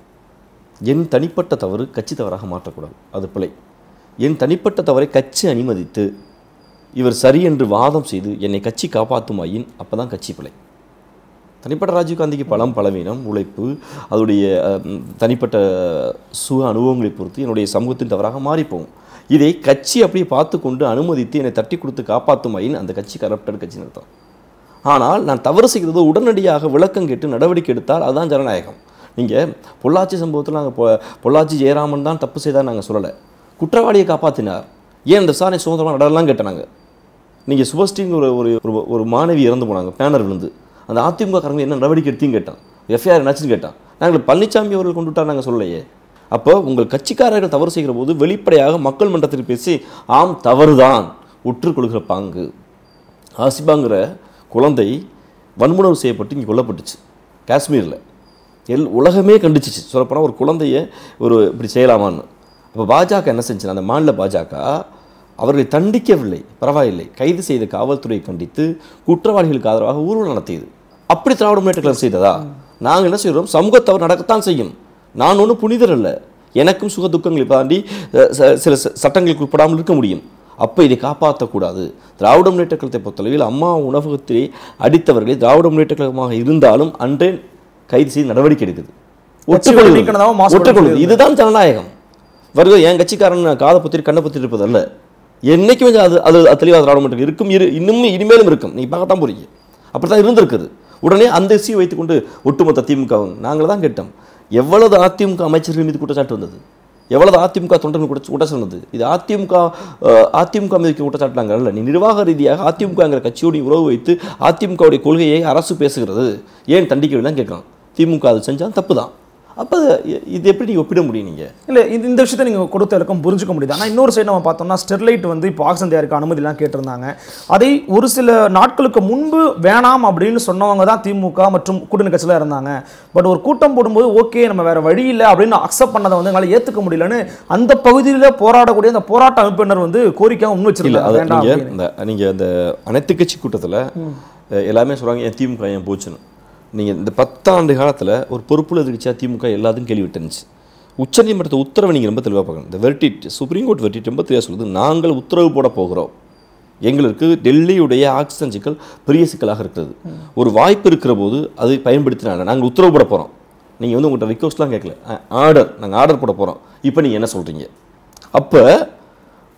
என் தனிப்பட்ட தவறு கட்சி தவறாக மாற்றக்கூடாது அது பிழை என் தனிப்பட்ட தவறை கட்சி அனுமதித்து இவர் சரி என்று வாதம் செய்து என்னை கட்சி காப்பாற்றுமாயின் அப்போ தான் கட்சி பிழை தனிப்பட்ட ராஜீவ்காந்திக்கு பலம் பலவீனம் உழைப்பு அதோடைய அஹ், ம், தனிப்பட்ட சுக அனுபவங்களை பொறுத்து என்னுடைய சமூகத்தின் தவறாக மாறிப்போகும் இதை கட்சி அப்படியே பார்த்து கொண்டு அனுமதித்து என்னை தட்டி கொடுத்து காப்பாற்றுமாயின் அந்த கட்சி கரப்டட் கட்சி நிறுத்தம் ஆனால் நான் தவறு செய்கிறது உடனடியாக விளக்கம் கேட்டு நடவடிக்கை எடுத்தால் அதுதான் ஜனநாயகம் நீங்கள் பொள்ளாச்சி சம்பவத்தில் நாங்கள் பொ பொள்ளாச்சி ஜெயராமன் தான் தப்பு செய்தால் நாங்கள் சொல்லலை குற்றவாளியை காப்பாற்றினார் ஏன் இந்த விசாரணை சுதந்திரமாக நடலாம் கேட்டாங்க நீங்கள் சுபஸ்ரீங்க ஒரு ஒரு ஒரு- ஒரு மாணவி இறந்து போனாங்க பேனர் விழுந்து அந்த அதிமுக காரங்க என்ன நடவடிக்கை எடுத்தீங்க கேட்டான் எஃப்ஐஆர் என்னாச்சுன்னு கேட்டான் நாங்கள் பழனிசாமி அவர்கள் கொண்டு விட்டார் நாங்கள் சொல்லலையே அப்போ உங்கள் கட்சிக்காரர்கள் தவறு செய்கிற போது வெளிப்படையாக மக்கள் மன்றத்தில் பேசி ஆம் தவறுதான் உற்றுக்கொள்கிற பாங்கு ஆசிபாங்கிற குழந்தை வன்முணர்வு செய்யப்பட்டு இங்கே கொல்லப்பட்டுச்சு காஷ்மீரில் எல் உலகமே கண்டிச்சிச்சு சொல்லப்போனால் ஒரு குழந்தைய ஒரு இப்படி செய்யலாமான்னு அப்போ பாஜக என்ன செஞ்சுன்னா அந்த மாநில பாஜக அவர்களை தண்டிக்கவில்லை பரவாயில்லை கைது செய்த காவல்துறையை கண்டித்து குற்றவாளிகளுக்கு ஆதரவாக ஊர்வலம் நடத்தியது அப்படி திராவிட முன்னேற்ற கழகம் செய்ததா நாங்கள் என்ன செய்கிறோம் சமூக தவறு நடக்கத்தான் செய்யும் நான் ஒன்றும் புனிதர் அல்ல எனக்கும் சுக துக்கங்களை தாண்டி அஹ், ச- சில ச- சட்டங்களுக்கு உட்படாமல் இருக்க முடியும் அப்போ இதை காப்பாற்றக்கூடாது திராவிட முன்னேற்ற கழகத்தை பொறுத்தளவில் அம்மா உணவகத்திலே அடித்தவர்களை திராவிட முன்னேற்ற கழகமாக இருந்தாலும் அன்றே கைது செய்து நடவடிக்கை எடுக்குது ஒற்றுக்கொள்வது. நீக்கினதாவும் மாசுபடுத்தி ஒற்றுக்கொள்வது. இதுதான் ஜனநாயகம் வருக என் கட்சிக்காரன் காதை பற்றி கண்ணை பற்றி இருப்பதல்ல என்னைக்குமே அது அது அது தெளிவாக திராவிட முன்னேற்ற கழகம் இருக்கும் இரு இன்னும் இனிமேலும் இருக்கும் நீ பார்க்கத்தான் போறீங்க அப்படி தான் இருந்திருக்குது உடனே அந்த இசையை வைத்துக்கொண்டு ஒட்டுமொத்த திமுக நாங்கள் தான் கேட்டோம் எவ்வளவு அதிமுக அமைச்சர்கள் மீது குற்றச்சாட்டு வந்தது எவ்வளவு அதிமுக தொண்டர்கள் கூட குற்றச்சாட்டு வந்தது இது அதிமுக அஹ், அதிமுக மீது குற்றச்சாட்டுனாங்க அல்ல நீ நிர்வாக ரீதியாக அதிமுகங்கிற கட்சியோடு உறவு வைத்து அதிமுகவுடைய கொள்கையை அரசு பேசுகிறது ஏன் தண்டிக்கவில்லை கேட்கலாம் திமுக அது செஞ்சால் தப்பு தான் அப்போ இது எப்படி நீ ஒப்பிட முடியும் நீங்கள் இல்லை இந்த இந்த விஷயத்தை நீங்கள் கொடுத்த இலக்கம் புரிஞ்சுக்க முடியுது ஆனால் இன்னொரு சைடு நம்ம பார்த்தோம்னா ஸ்டெர்லைட் வந்து இப்போ ஆக்சன் தயாரிக்க அனுமதிலாம் கேட்டிருந்தாங்க அதை ஒரு சில நாட்களுக்கு முன்பு வேணாம் அப்படின்னு சொன்னவங்க தான் திமுக மற்றும் கூட்டணி கட்சியில் இருந்தாங்க பட் ஒரு கூட்டம் போடும்போது ஓகே நம்ம வேற வழி இல்லை அப்படின்னு அக்செப்ட் பண்ணதை வந்து எங்களால் ஏற்றுக்க முடியலன்னு அந்த பகுதியில் போராடக்கூடிய அந்த போராட்ட அமைப்பினர் வந்து கோரிக்கையாக முன் இல்லை வச்சிருக்காங்க அது வேண்டாம் நீங்கள் அப்படின்னு. இந்த நீங்கள் அந்த அனைத்து கட்சி கூட்டத்தில் எல்லாமே சொல்கிறாங்க என் திமுக ஏன் போச்சுன்னு நீங்கள் இந்த பத்தாண்டு காலத்தில் ஒரு பொறுப்புள்ள எதிர்க்கட்சியாக திமுக எல்லாத்தையும் கேள்வி விட்டுருந்துச்சு உச்சநீதிமன்றத்தை உத்தரவை நீங்கள் ரொம்ப தெளிவாக பார்க்கணும் இந்த வெர்டிட் சுப்ரீம் கோர்ட் வெர்டிட் ரொம்ப தெளிவாக சொல்லுது நாங்கள் உத்தரவு போட போகிறோம் எங்களுக்கு டெல்லியுடைய ஆக்சிஜன் சிக்கல் பெரிய சிக்கலாக இருக்கிறது ஒரு வாய்ப்பு இருக்கிற போது அதை பயன்படுத்தினாங்க நாங்கள் உத்தரவு போட போகிறோம் நீங்கள் வந்து உங்கள்கிட்ட ரிக்வஸ்ட்லாம் கேட்கல ஆர்டர் நாங்கள் ஆர்டர் போட போகிறோம் இப்போ நீங்கள் என்ன சொல்கிறீங்க அப்போ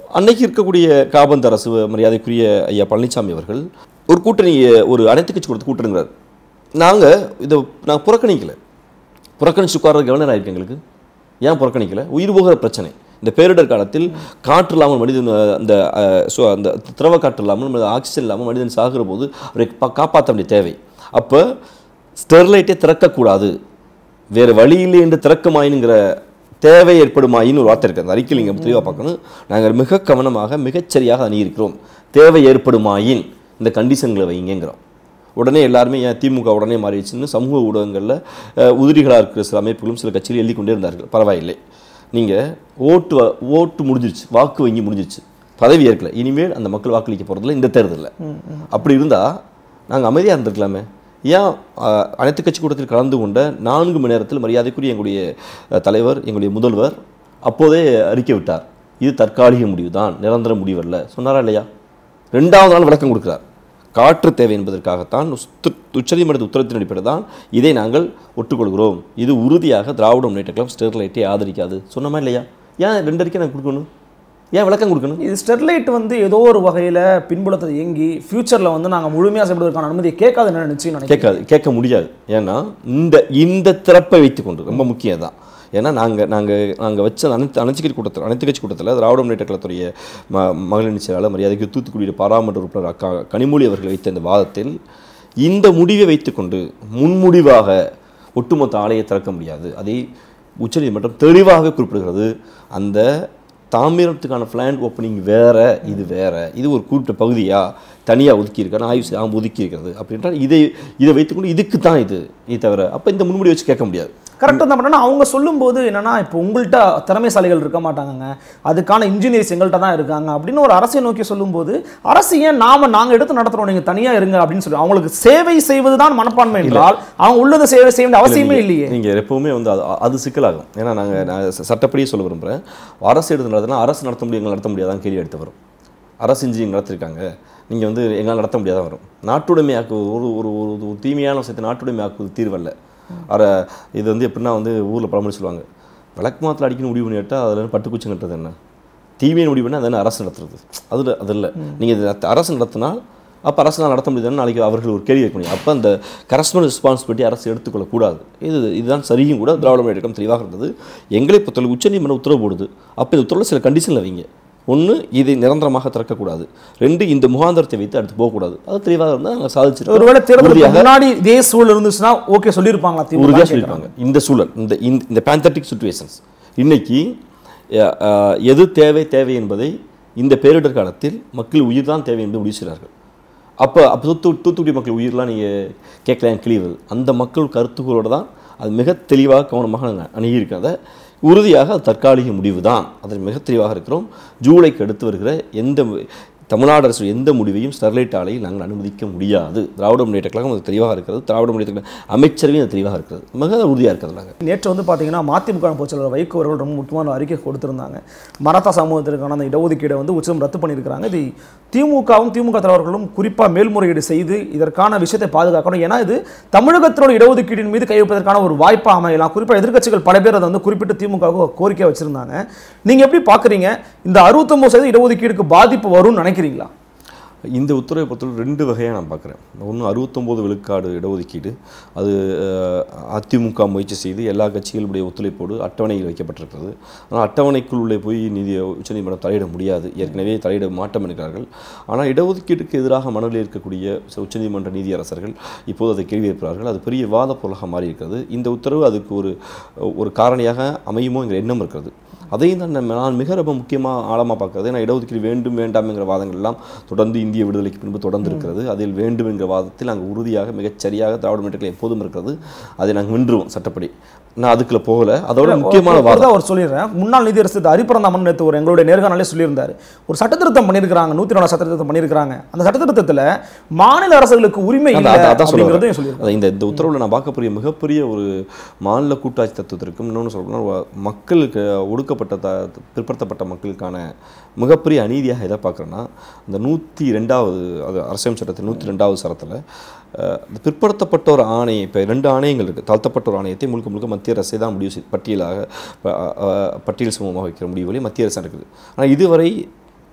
அன்னைக்கு இருக்கக்கூடிய காபந்து அரசு மரியாதைக்குரிய ஐயா பழனிசாமி அவர்கள் ஒரு கூட்டணி ஒரு அனைத்து கட்சி கொடுத்து கூட்டணுங்கிறார் நாங்கள் இதை நான் புறக்கணிக்கல புறக்கணிச்சு உட்கார்ற கவர்னர் ஆயிருக்கு எங்களுக்கு ஏன் புறக்கணிக்கல உயிர் போகிற பிரச்சனை இந்த பேரிடர் காலத்தில் காற்று இல்லாமல் மனிதன் அஹ், அந்த அஹ், சு- அந்த திரவ காற்று இல்லாமல் மனித ஆக்சிஜன் இல்லாமல் மனிதன் சாகிற போது அவரை பா- காப்பாற்ற வேண்டிய தேவை அப்போ ஸ்டெர்லைட்டே திறக்கக்கூடாது வேறு வழி இல்லை என்று திறக்குமாயினுங்கிற தேவை ஏற்படுமாயின்னு ஒரு வார்த்தை இருக்குது அந்த அறிக்கையில் நீங்கள் தெளிவாக பார்க்கணும் நாங்கள் மிக கவனமாக மிகச்சரியாக அணியிருக்கிறோம் தேவை ஏற்படுமாயின் இந்த கண்டிஷன்களை வைங்கிறோம் உடனே எல்லாருமே ஏன் திமுக உடனே மாறிடுச்சுன்னு சமூக ஊடகங்களில் உதிரிகளாக இருக்கிற சில அமைப்புகளும் சில கட்சிகள் எழுதி கொண்டே இருந்தார்கள் பரவாயில்லை நீங்கள் ஓட்டு வ- ஓட்டு முடிஞ்சிருச்சு வாக்கு வங்கி முடிஞ்சிருச்சு பதவி ஏற்கல இனிமேல் அந்த மக்கள் வாக்களிக்க போகிறதில்ல இந்த தேர்தலில் அப்படி இருந்தால் நாங்கள் அமைதியாக இருந்திருக்கலாமே ஏன் அஹ், அனைத்து கட்சி கூட்டத்தில் கலந்து கொண்ட நான்கு மணி நேரத்தில் மரியாதைக்குரிய எங்களுடைய அஹ், தலைவர் எங்களுடைய முதல்வர் அப்போதே அறிக்கை விட்டார் இது தற்காலிக முடிவு தான் நிரந்தர முடிவல்ல சொன்னாரா இல்லையா ரெண்டாவது நாள் விளக்கம் கொடுக்கிறார் காற்று தேவை என்பதற்காகத்தான் உஸ்து- உச்சநீதிமன்ற உத்தரத்தின் அடிப்படையில் தான் இதை நாங்கள் ஒட்டுக்கொள்கிறோம் இது உறுதியாக திராவிட முன்னேற்ற கழகம் ஸ்டெர்லைட்டை ஆதரிக்காது சொன்னமா இல்லையா ஏன் ரெண்டு அறிக்கை நாங்கள் கொடுக்கணும் ஏன் விளக்கம் கொடுக்கணும் இது ஸ்டெர்லைட் வந்து ஏதோ ஒரு வகையில் பின்புலத்தை இயங்கி ஃபியூச்சரில் வந்து நாங்கள் முழுமையாக செயல்படுவதற்கான அனுமதியை கேட்காது என்ன நிச்சயம் நினைக்கிறேன் கேட்காது கேட்க முடியாது ஏன்னா இந்த இந்த திறப்பை வைத்துக்கொண்டு ரொம்ப முக்கியம் தான் ஏன்னா நாங்கள் நாங்கள் நாங்கள் வச்ச அனைத்து அனைத்து கட்சி கூட்டத்தில் அனைத்து கட்சி கூட்டத்தில் திராவிட முன்னேற்ற கழகத்துடைய ம மகளிர் செயலாளர் மரியாதைக்கு தூத்துக்குடியுடைய பாராளுமன்ற உறுப்பினர் அக்கா கனிமொழி அவர்கள் வைத்த இந்த வாதத்தில் இந்த முடிவை வைத்துக்கொண்டு முன்முடிவாக ஒட்டுமொத்த ஆலையை திறக்க முடியாது அதை உச்சநீதிமன்றம் தெளிவாக குறிப்பிடுகிறது அந்த தாமிரத்துக்கான பிளான் ஓப்பனிங் வேற இது வேற இது ஒரு குறிப்பிட்ட பகுதியா தனியாக ஒதுக்கி இருக்காரு ஆய்வு செய்ய- ஆம் ஒதுக்கி இருக்கிறது அப்படின்றால் இதை இதை வைத்துக்கொண்டு இதுக்கு தான் இது இது தவிர அப்போ இந்த முன்முடி வச்சு கேட்க முடியாது கரெக்டாக தான் பண்ணா அவங்க சொல்லும்போது என்னன்னா இப்போ உங்கள்கிட்ட திறமைசாலிகள் இருக்க மாட்டாங்கங்க அதுக்கான இன்ஜினியர்ஸ் எங்கள்கிட்ட தான் இருக்காங்க அப்படின்னு ஒரு அரசை நோக்கி சொல்லும்போது அரசு ஏன் நாம நாங்க எடுத்து நடத்துறோம் நீங்க தனியா இருங்க அப்படின்னு சொல்லி அவங்களுக்கு சேவை செய்வது தான் மனப்பான்மை என்றால் அவங்க உள்ளதை சேவை செய்ய வேண்டிய அவசியமே இல்லையே நீங்கள் எப்பவுமே வந்து அது அது சிக்கலாகும் ஏன்னா நாங்கள் நான் ச- சட்டப்படியே சொல்ல விரும்புகிறேன் அரசு எடுத்து நடத்தினா அரசு நடத்த முடியும் எங்களை நடத்த முடியாதான் கேள்வி எடுத்து வரும் அரசு இன்ஜினியரிங் நடத்திருக்காங்க நீங்கள் வந்து எங்களால் நடத்த முடியாதான் வரும் நாட்டுடைமையாக்கு ஒரு ஒரு ஒரு ஒரு தீமையான விஷயத்தை நாட்டுடைமையாக்குவது தீர்வல்ல அற இது வந்து எப்படின்னா வந்து ஊரில் பழமொழி சொல்லுவாங்க விளக்கு மாத்தில் அடிக்கணும் முடிவு பண்ணி விட்டால் அதில் பட்டுக்குச்சி கட்டுறது என்ன தீமையை முடிவு பண்ணால் அது அரசு நடத்துறது அதில் அது இல்லை நீங்கள் இது அரசு நடத்தினால் அப்போ அரசால் நடத்த முடியுதுன்னு நாளைக்கு அவர்கள் ஒரு கேள்வி கேட்க முடியும் அப்போ அந்த கரஸ்பல் ரெஸ்பான்சிபிலிட்டி அரசு எடுத்துக்கொள்ளக்கூடாது இது இதுதான் சரியும் கூட திராவிட முன்னேற்ற கழகம் தெளிவாக இருந்தது எங்களை பொறுத்தவரை உச்சநீதிமன்றம் உத்தரவு போடுது அப்போ இந்த உத்தரவில் சில கண்டிஷனில் வைங்க ஒன்று இதை நிரந்தரமாக திறக்கக்கூடாது ரெண்டு இந்த முகாந்திரத்தை வைத்து அடுத்து போகக்கூடாது அது தெளிவாக இருந்தால் நாங்கள் சாதிச்சிருக்கோம் ஒருவேளை தேர்தலுக்கு உறுதியாக முன்னாடி இதே சூழல் இருந்துச்சுன்னா ஓகே சொல்லியிருப்பாங்களா திமுக உறுதியாக கேட்கறாங்க. சொல்லியிருப்பாங்க இந்த சூழல் இந்த இந்த- இந்த பேந்தட்டிக் சுச்சுவேஷன்ஸ் இன்னைக்கு அஹ், அஹ், எது தேவை தேவை என்பதை இந்த பேரிடர் காலத்தில் மக்கள் உயிர் தான் தேவை என்று முடிவு செய்கிறார்கள் அப்போ அப்போ தூத்து தூத்துக்குடி மக்கள் உயிர்லாம் நீங்கள் கேட்கலாம் கிளியர் அந்த மக்கள் கருத்துக்களோடு தான் அது மிக தெளிவாக கவனமாக நாங்கள் அணுகியிருக்கிறத உறுதியாக அது தற்காலிக முடிவு தான் அதில் மிக தெளிவாக இருக்கிறோம் ஜூலைக்கு அடுத்து வருகிற எந்த தமிழ்நாடு அரசு எந்த முடிவையும் ஸ்டெர்லைட் ஆலையில் நாங்கள் அனுமதிக்க முடியாது திராவிட முன்னேற்ற கழகம் அது தெளிவாக இருக்கிறது திராவிட முன்னேற்ற கழகம் அமைச்சரவையும் அது தெளிவாக இருக்கிறது மிக உறுதியாக இருக்கிறது நாங்கள் நேற்று வந்து பார்த்தீங்கன்னா மதிமுக பொதுச்செயலாளர் வைகோ அவர்கள் ரொம்ப முக்கியமான ஒரு அறிக்கை கொடுத்திருந்தாங்க மராத்தா சமூகத்திற்கான அந்த இடஒதுக்கீடை வந்து உச்சம் ரத்து பண்ணியிருக்கிறாங்க இது திமுகவும் திமுக தலைவர்களும் குறிப்பாக மேல்முறையீடு செய்து இதற்கான விஷயத்தை பாதுகாக்கணும் ஏன்னா இது தமிழகத்தினோட இடஒதுக்கீட்டின் மீது கை வைப்பதற்கான ஒரு வாய்ப்பாக அமையலாம் குறிப்பாக எதிர்க்கட்சிகள் பல பேர் அதை வந்து குறிப்பிட்டு திமுக கோரிக்கை வச்சிருந்தாங்க நீங்க எப்படி பார்க்குறீங்க இந்த அறுபத்தொம்பது சதவீத இடஒதுக்கீடுக்கு பாதிப்பு வரும்னு நினைக்கிறீங்களா இந்த உத்தரவை பொறுத்தவரை ரெண்டு வகையாக நான் பார்க்குறேன் ஒன்று அறுபத்தொம்போது விழுக்காடு இடஒதுக்கீடு அது அஹ், அதிமுக முயற்சி செய்து எல்லா கட்சிகளுடைய ஒத்துழைப்போடு அட்டவணையில் வைக்கப்பட்டிருக்கிறது ஆனால் அட்டவணைக்குள் உள்ளே போய் நீதி உச்சநீதிமன்றம் தலையிட முடியாது ஏற்கனவே தலையிட மாட்டம் இருக்கிறார்கள் ஆனால் இடஒதுக்கீட்டுக்கு எதிராக மனதில் இருக்கக்கூடிய சில உச்சநீதிமன்ற நீதியரசர்கள் இப்போது அதை கேள்வி எழுப்புகிறார்கள் அது பெரிய விவாத பொருளாக மாறி இருக்கிறது இந்த உத்தரவு அதுக்கு ஒரு ஒரு காரணியாக அமையுமோ என்கிற எண்ணம் இருக்கிறது அதையும் தான் நம்ம நான் மிக ரொம்ப முக்கியமாக ஆழமாக பார்க்கறது ஏன்னா இடஒதுக்கீடு வேண்டும் வேண்டாம்ங்கிற வாதங்கள் எல்லாம் தொடர்ந்து இந்திய விடுதலைக்கு பின்பு தொடர்ந்து இருக்கிறது அதில் வேண்டும் என்கிற வாதத்தில் நாங்கள் உறுதியாக மிகச் சரியாக திராவிட முன்னேற்றங்கள் எப்போதும் இருக்கிறது அதை நாங்கள் வென்றுவோம் சட்டப்படி நான் அதுக்குள்ள போகல அதோட முக்கியமான வாதம் வாதம் அவர் சொல்லிடுறேன் முன்னாள் நீதியரசு திரு ஹரிபரந்தாமன் நேற்று ஒரு எங்களுடைய நேர்காணலே சொல்லியிருந்தாரு ஒரு சட்டத்திருத்தம் பண்ணியிருக்காங்க நூற்றி நாலு சட்டத்திருத்தம் பண்ணியிருக்காங்க அந்த சட்டத்திருத்தத்தில் மாநில அரசுகளுக்கு உரிமை இல்லை அதான் அதான் சொல்ல அப்படிங்கிறதையும் வரேன். சொல்லியிருக்காங்க அதான் இந்த இந்த உத்தரவில் நான் பார்க்கக்கூடிய மிகப்பெரிய ஒரு மாநில கூட்டாட்சி தத்துவத்திற்கும் இன்னொன்று சொல்லணும்னா மக்களுக்கு ஒடுக்கப்பட்ட த பிற்படுத்தப்பட்ட மக்களுக்கான மிகப்பெரிய அநீதியாக எதை பார்க்குறேன்னா இந்த நூற்றி ரெண்டாவது அது அரசியல் சட்டத்தில் நூற்றி ரெண்டாவது சரத்தில் இந்த பிற்படுத்தப்பட்டோர் ஆணையம் இப்போ ரெண்டு ஆணையங்கள் இருக்குது தாழ்த்தப்பட்டோர் ஆணையத்தை முழுக்க முழுக்க மத்திய அரசே தான் முடிவு செய் பட்டியலாக ப- அ- பட்டியல் சமூகமாக வைக்கிற முடிவுகளை மத்திய அரசு இருக்குது ஆனால் இதுவரை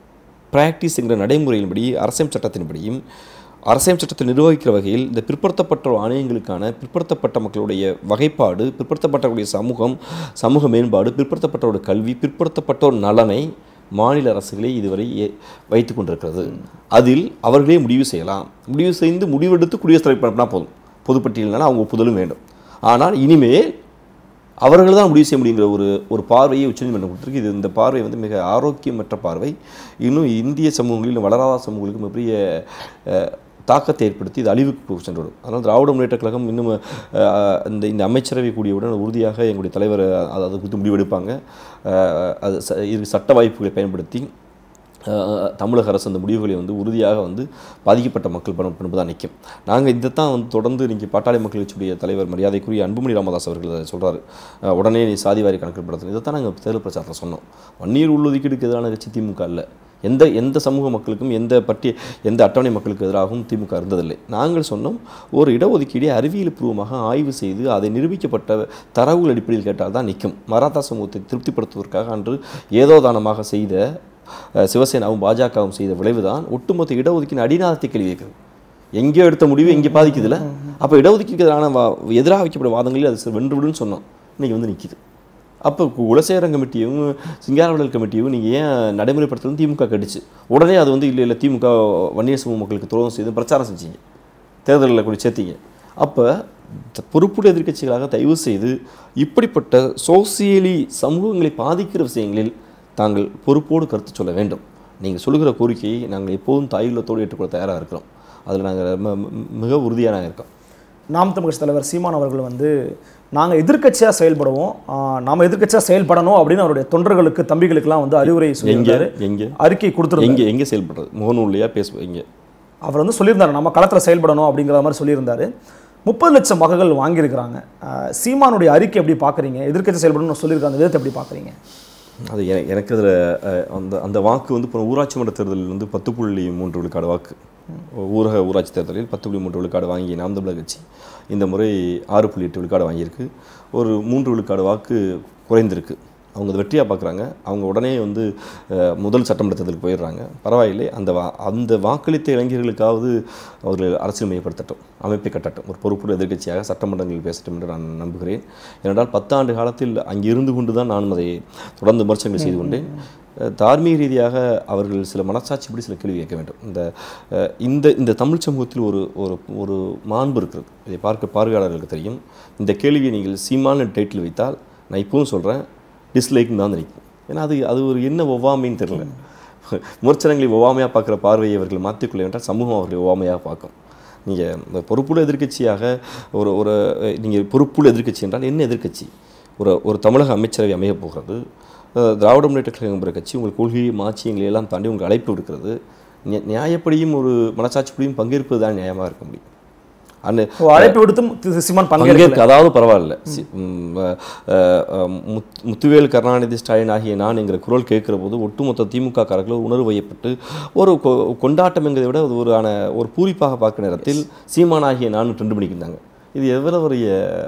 பிராக்டிஸ்ங்கிற நடைமுறையின்படி அரசியல் சட்டத்தின்படியும் அரசியல் சட்டத்தை நிர்வகிக்கிற வகையில் இந்த பிற்படுத்தப்பட்ட ஆணையங்களுக்கான பிற்படுத்தப்பட்ட மக்களுடைய வகைப்பாடு பிற்படுத்தப்பட்டவருடைய சமூகம் சமூக மேம்பாடு பிற்படுத்தப்பட்டவரோட கல்வி பிற்படுத்தப்பட்டோர் நலனை மாநில அரசுகளே இதுவரை ஏ- வைத்துக் கொண்டிருக்கிறது அதில் அவர்களே முடிவு செய்யலாம் முடிவு செய்து முடிவெடுத்து குடியரசுத் தலைவர் பண்ணா போதும் பொதுப்பட்டியல்னால அவங்க ஒப்புதலும் வேண்டும் ஆனால் இனிமேல் அவர்கள் தான் முடிவு செய்ய முடியுங்கிற ஒரு ஒரு பார்வையை உச்சநீதிமன்றம் கொடுத்துருக்கு இது இந்த பார்வை வந்து மிக ஆரோக்கியமற்ற பார்வை இன்னும் இந்திய சமூகங்களில் வளராத சமூகங்களுக்கு மிகப்பெரிய அஹ், தாக்கத்தை ஏற்படுத்தி இது அழிவுக்கு சென்றுவிடும் அதனால் திராவிட முன்னேற்ற கழகம் இன்னும் அஹ், இந்த இந்த அமைச்சரவை கூடியவுடன் உறுதியாக எங்களுடைய தலைவர் அது அது குறித்து முடிவெடுப்பாங்க அஹ், அது ச- இதுக்கு சட்ட வாய்ப்புகளை பயன்படுத்தி அஹ், தமிழக அரசு அந்த முடிவுகளை வந்து உறுதியாக வந்து பாதிக்கப்பட்ட மக்கள் பணம் பண்பு தான் நிற்கும் நாங்கள் இதைத்தான் வந்து தொடர்ந்து இன்றைக்கி பாட்டாளி மக்கள் கட்சியுடைய தலைவர் மரியாதைக்குரிய அன்புமணி ராமதாஸ் அவர்கள் அதை சொல்கிறாரு உடனே நீ சாதிவாரி கணக்கெடுப்படுத்தணும் இதைத்தான் நாங்கள் தேர்தல் பிரச்சாரத்தில் சொன்னோம் வன்னியர் உள்ளொதுக்கீடுக்கு எதிரான கட்சி திமுக இல்லை எந்த எந்த சமூக மக்களுக்கும் எந்த பட்டிய எந்த அட்டவணை மக்களுக்கு எதிராகவும் திமுக இருந்ததில்லை நாங்கள் சொன்னோம் ஒரு இடஒதுக்கீடை அறிவியல் பூர்வமாக ஆய்வு செய்து அதை நிரூபிக்கப்பட்ட தரவுகள் அடிப்படையில் கேட்டால் தான் நிற்கும் மராத்தா சமூகத்தை திருப்திப்படுத்துவதற்காக அன்று ஏதோ தானமாக செய்த அஹ், சிவசேனாவும் பாஜகவும் செய்த விளைவுதான் ஒட்டுமொத்த இடஒதுக்கீடு அடிநாதத்தை கேள்வி வைக்கிறது எங்கேயோ எடுத்த முடிவு இங்கே பாதிக்குதுல்ல அப்போ இடஒதுக்கீடுக்கு எதிரான வா எதிராக வைக்கப்பட்ட வாதங்களில் அது வென்று விடுன்னு சொன்னோம் இன்னைக்கு வந்து நிற்கிது அப்போ குலசேகரம் கமிட்டியும் சிங்காரவிடல் கமிட்டியும் நீங்கள் ஏன் நடைமுறைப்படுத்தணும் திமுக கடிச்சு உடனே அது வந்து இல்லை இல்லை திமுக வன்னியர் சமூக மக்களுக்கு துரோகம் செய்து பிரச்சாரம் செஞ்சீங்க தேர்தலில் கூட சேர்த்தீங்க அப்போ பொறுப்புடைய எதிர்க்கட்சிகளாக தயவு செய்து இப்படிப்பட்ட சோசியலி சமூகங்களை பாதிக்கிற விஷயங்களில் தாங்கள் பொறுப்போடு கருத்து சொல்ல வேண்டும் நீங்கள் சொல்லுகிற கோரிக்கையை நாங்கள் எப்போதும் தாயுள்ளத்தோடு ஏற்றுக்கொள்ள தயாராக இருக்கிறோம் அதில் நாங்கள் மிக உறுதியாக நாங்கள் இருக்கோம் நாம் தமிழ் கட்சி தலைவர் சீமான் அவர்கள் வந்து நாங்கள் எதிர்க்கட்சியாக செயல்படுவோம் ஆஹ் நாம எதிர்க்கட்சியாக செயல்படணும் அப்படின்னு அவருடைய தொண்டர்களுக்கு தம்பிகளுக்கெல்லாம் வந்து அறிவுரை எங்கே சொல்லியிருந்தாரு எங்கே அறிக்கை கொடுத்துருந்தாரு எங்கே எங்கே செயல்படுறது முகநூல்லையா பேசுவோம் எங்கே அவர் வந்து சொல்லியிருந்தாரு நம்ம களத்தில் செயல்படணும் அப்படிங்கிற மாதிரி சொல்லியிருந்தாரு முப்பது லட்சம் மககள் வாங்கியிருக்கிறாங்க ஆஹ் சீமானுடைய அறிக்கை எப்படி பார்க்குறீங்க எதிர்க்கட்சி செயல்படணும்னு சொல்லியிருக்க அந்த விதத்தை எப்படி பார்க்குறீங்க அது எ- எனக்கு அதில் அந்த அந்த வாக்கு வந்து இப்போ ஊராட்சி மன்ற தேர்தலில் வந்து பத்து புள்ளி மூன்று விழுக்காடு வாக்கு ஊரக ஊராட்சி தேர்தலில் பத்து புள்ளி மூன்று விழுக்காடு வாங்கி நாம் தமிழர் கட்சி இந்த முறை ஆறு புள்ளி எட்டு விழுக்காடு வாங்கியிருக்கு ஒரு மூன்று விழுக்காடு வாக்கு குறைந்திருக்கு அவங்க அதை வெற்றியாக பார்க்குறாங்க அவங்க உடனே வந்து அஹ், முதல் சட்டமன்ற தேர்தலுக்கு போயிடுறாங்க பரவாயில்லை அந்த வா அந்த வாக்களித்த இளைஞர்களுக்காவது அவர்கள் அரசியல் மையப்படுத்தட்டும் அமைப்பை கட்டட்டும் ஒரு பொறுப்புள்ள எதிர்க்கட்சியாக சட்டமன்றங்களில் பேசட்டும் என்று நான் நம்புகிறேன் ஏனென்றால் பத்தாண்டு காலத்தில் அங்கே இருந்து கொண்டு தான் நான் அதை தொடர்ந்து விமர்சனங்கள் செய்து கொண்டேன் அஹ், தார்மீக ரீதியாக அவர்கள் சில மனசாட்சிப்படி சில கேள்வி கேட்க வேண்டும் இந்த அஹ், இந்த இந்த தமிழ் சமூகத்தில் ஒரு ஒரு ஒரு மாண்பு இருக்கிறது இதை பார்க்க பார்வையாளர்களுக்கு தெரியும் இந்த கேள்வியை நீங்கள் சீமான டைட்டில் வைத்தால் நான் இப்பவும் சொல்கிறேன் டிஸ்லைக்னு தான் நினைக்கும் ஏன்னா அது அது ஒரு என்ன ஒவ்வாமைன்னு தெரியல விமர்சனங்களை ஒவ்வாமையாக பார்க்குற பார்வையை அவர்கள் மாற்றிக்கொள்ள என்றால் சமூகம் அவர்களை ஒவ்வாமையாக பார்க்கும் நீங்கள் இந்த பொறுப்புள்ள எதிர்க்கட்சியாக ஒரு ஒரு நீங்கள் பொறுப்புள்ள எதிர்க்கட்சி என்றால் என்ன எதிர்க்கட்சி ஒரு ஒரு தமிழக அமைச்சரவை அமையப் போகிறது அஹ், திராவிட முன்னேற்ற கழகம் என்ற கட்சி உங்கள் கொள்கை மாட்சியங்களை எல்லாம் தாண்டி உங்களுக்கு அழைப்பு விடுக்கிறது நியா- நியாயப்படியும் ஒரு மனசாட்சிப்படியும் பங்கேற்பது தான் நியாயமாக இருக்க முடியும் அந்த ஓ, அழைப்பு விடுத்தும் திரு சீமான் பங்கேற்க பங்கேற்க அதாவது பரவாயில்ல சி- ம், அஹ், அஹ், முத்- முத்துவேல் கருணாநிதி ஸ்டாலின் ஆகிய நான் என்கிற குரல் கேட்கிற போது ஒட்டுமொத்த திமுக காரர்கள் உணர்வு வையப்பட்டு ஒரு கொ- கொண்டாட்டம் என்கிறதை விட அது ஒரு ஆன ஒரு பூரிப்பாக பார்க்குற நேரத்தில் சீமான் ஆகிய நான் ட்ரெண்டு பண்ணிக்கிருந்தாங்க இது எவ்வளவு பெரிய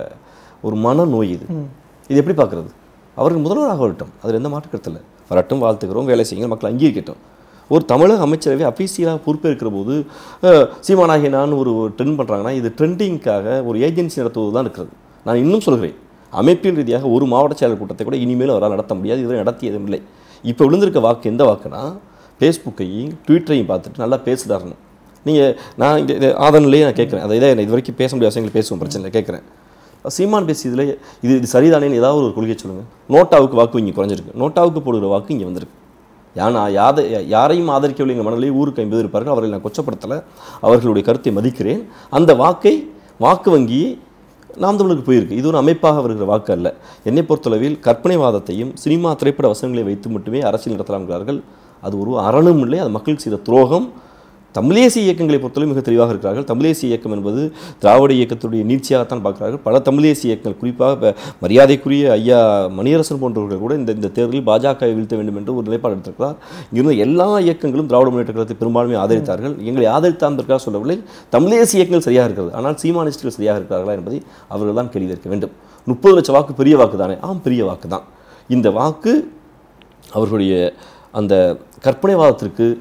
ஒரு மனநோய் இது இது எப்படி பார்க்குறது அவருக்கு முதல்வராக வரட்டும் அதில் எந்த மாற்று கருத்து இல்லை வரட்டும் வாழ்த்துக்கிறோம் வேலை செய்யுங்க மக்கள் அங்கீகரிக்கட்டும் ஒரு தமிழக அமைச்சரவை அஃபீஷியலாக பொறுப்பேற்கிற போது அஹ், சீமானாகிய நான் ஒரு ட்ரெண்ட் பண்ணுறாங்கன்னா இது ட்ரெண்டிங்காக ஒரு ஏஜென்சி நடத்துவது தான் இருக்கிறது நான் இன்னும் சொல்கிறேன் அமைப்பியல் ரீதியாக ஒரு மாவட்ட செயலர் கூட்டத்தை கூட இனிமேல் அவரால் நடத்த முடியாது இதுவரை நடத்தியதும் இல்லை இப்போ விழுந்திருக்க வாக்கு எந்த வாக்குனா ஃபேஸ்புக்கையும் ட்விட்டரையும் பார்த்துட்டு நல்லா பேசுதாரணும் நீங்கள் நான் இந்த இது ஆதரவுலேயே நான் கேட்குறேன் அதை இதை இது வரைக்கும் பேச முடியாத விஷயங்களை பேசுவோம் பிரச்சனை இல்லை கேட்குறேன் சீமான் பேசியதில் இது இது சரிதானேன்னு ஏதாவது ஒரு கொள்கை சொல்லுங்கள் நோட்டாவுக்கு வாக்கு இங்கே குறைஞ்சிருக்கு நோட்டாவுக்கு போடுகிற வாக்கு இங்கே வந்திருக்கு யானா யாத யாரையும் ஆதரிக்கவில்லைங்கிற மனநிலை ஊருக்கு ஐம்பது இருப்பார்கள் அவர்களை நான் கொச்சப்படுத்தலை அவர்களுடைய கருத்தை மதிக்கிறேன் அந்த வாக்கை வாக்கு வங்கி நாம் தமிழுக்கு போயிருக்கு இது ஒரு அமைப்பாக வருகிற வாக்கு அல்ல என்னை பொறுத்தளவில் கற்பனைவாதத்தையும் சினிமா திரைப்பட வசனங்களை வைத்து மட்டுமே அரசியல் நடத்தலாம்கிறார்கள் அது ஒரு அரணும் இல்லை அது மக்களுக்கு செய்த துரோகம் தமிழேசிய இயக்கங்களை பொறுத்தவரை மிக தெளிவாக இருக்கிறார்கள் தமிழேசிய இயக்கம் என்பது திராவிட இயக்கத்துடைய நீட்சியாகத்தான் பார்க்கிறார்கள் பல தமிழேசிய இயக்கங்கள் குறிப்பாக இப்ப மரியாதைக்குரிய ஐயா மணியரசன் போன்றவர்கள் கூட இந்த இந்த தேர்தலில் பாஜகவை வீழ்த்த வேண்டும் என்று ஒரு நிலைப்பாடு எடுத்திருக்கிறார் இங்கிருந்த எல்லா இயக்கங்களும் திராவிட முன்னேற்ற கழகத்தை பெரும்பான்மை ஆதரித்தார்கள் எங்களை ஆதரித்தாந்தற்காக சொல்லவில்லை தமிழேசிய இயக்கங்கள் சரியாக இருக்கிறது ஆனால் சீமானிஸ்டுகள் சரியாக இருக்கிறார்களா என்பதை அவர்கள் தான் கேள்வி கேட்க வேண்டும் முப்பது லட்சம் வாக்கு பெரிய வாக்கு தானே ஆம் பெரிய வாக்கு தான் இந்த வாக்கு அவர்களுடைய அந்த கற்பனைவாதத்திற்கு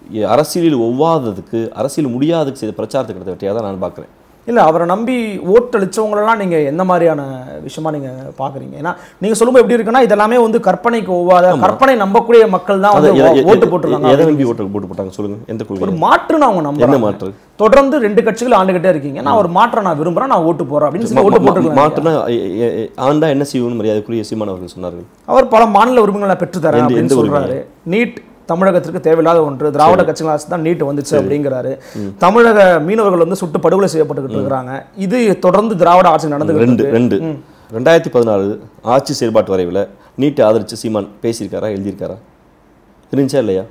எ- அரசியலில் ஒவ்வாததுக்கு அரசியல் முடியாததுக்கு செய்த பிரச்சாரத்துக்கு எடுத்த வெற்றியாக தான் நான் பார்க்குறேன் இல்ல அவரை நம்பி ஓட்டளிச்சவங்களெல்லாம் நீங்க எந்த மாதிரியான விஷயமா நீங்க பாக்குறீங்க ஏன்னா நீங்க சொல்லும்போது எப்படி இருக்குன்னா இதெல்லாமே வந்து கற்பனைக்கு ஒவ்வாத கற்பனை நம்பக்கூடிய மக்கள் தான் அதை வந்து எ- ஓ- எ- ஓட்டு எ- போட்டிருக்காங்க எதை நம்பி ஓட்டு போட்டு போட்டாங்க சொல்லுங்க எந்த ஒரு கொள்கை மாற்றுன்னு அவங்க என்ன நம்புறாங்க மாற்று தொடர்ந்து ரெண்டு கட்சிகள் ஆண்டுகிட்டே இருக்கீங்க நான் ஒரு மாற்றம் நான் விரும்புறேன் நான் ஓட்டு போறேன் அப்படின்னு சொல்லி ஓட்டு போட்டுருக்காங்க மாற்றுனா எ- எ- எ- ஆண்டா என்ன செய்வோம்னு மரியாதைக்குரிய சீமான் அவர்கள் சொன்னார்கள் அவர் பல மாநில உரிமைகளை பெற்றுத்தரேன் எந்த- அப்படின்னு எந்த சொல்றாரு நீட் தமிழகத்திற்கு தேவையில்லாத ஒன்று திராவிட கட்சிகள் அரசு தான் நீட் வந்துச்சு அப்படிங்கிறாரு தமிழக மீனவர்கள் வந்து சுட்டு படுகொலை செய்யப்பட்டுக்கிட்டு இருக்கிறாங்க இது தொடர்ந்து திராவிட ஆட்சி நடந்துகிட்டு ரெண்டு இருக்கு ரெண்டு ரெண்டாயிரத்தி பதினாலு ஆட்சி செயல்பாட்டு வரைவில் நீட்டை ஆதரிச்சு சீமான் பேசியிருக்காரா எழுதியிருக்காரா இருந்துச்சா இல்லையா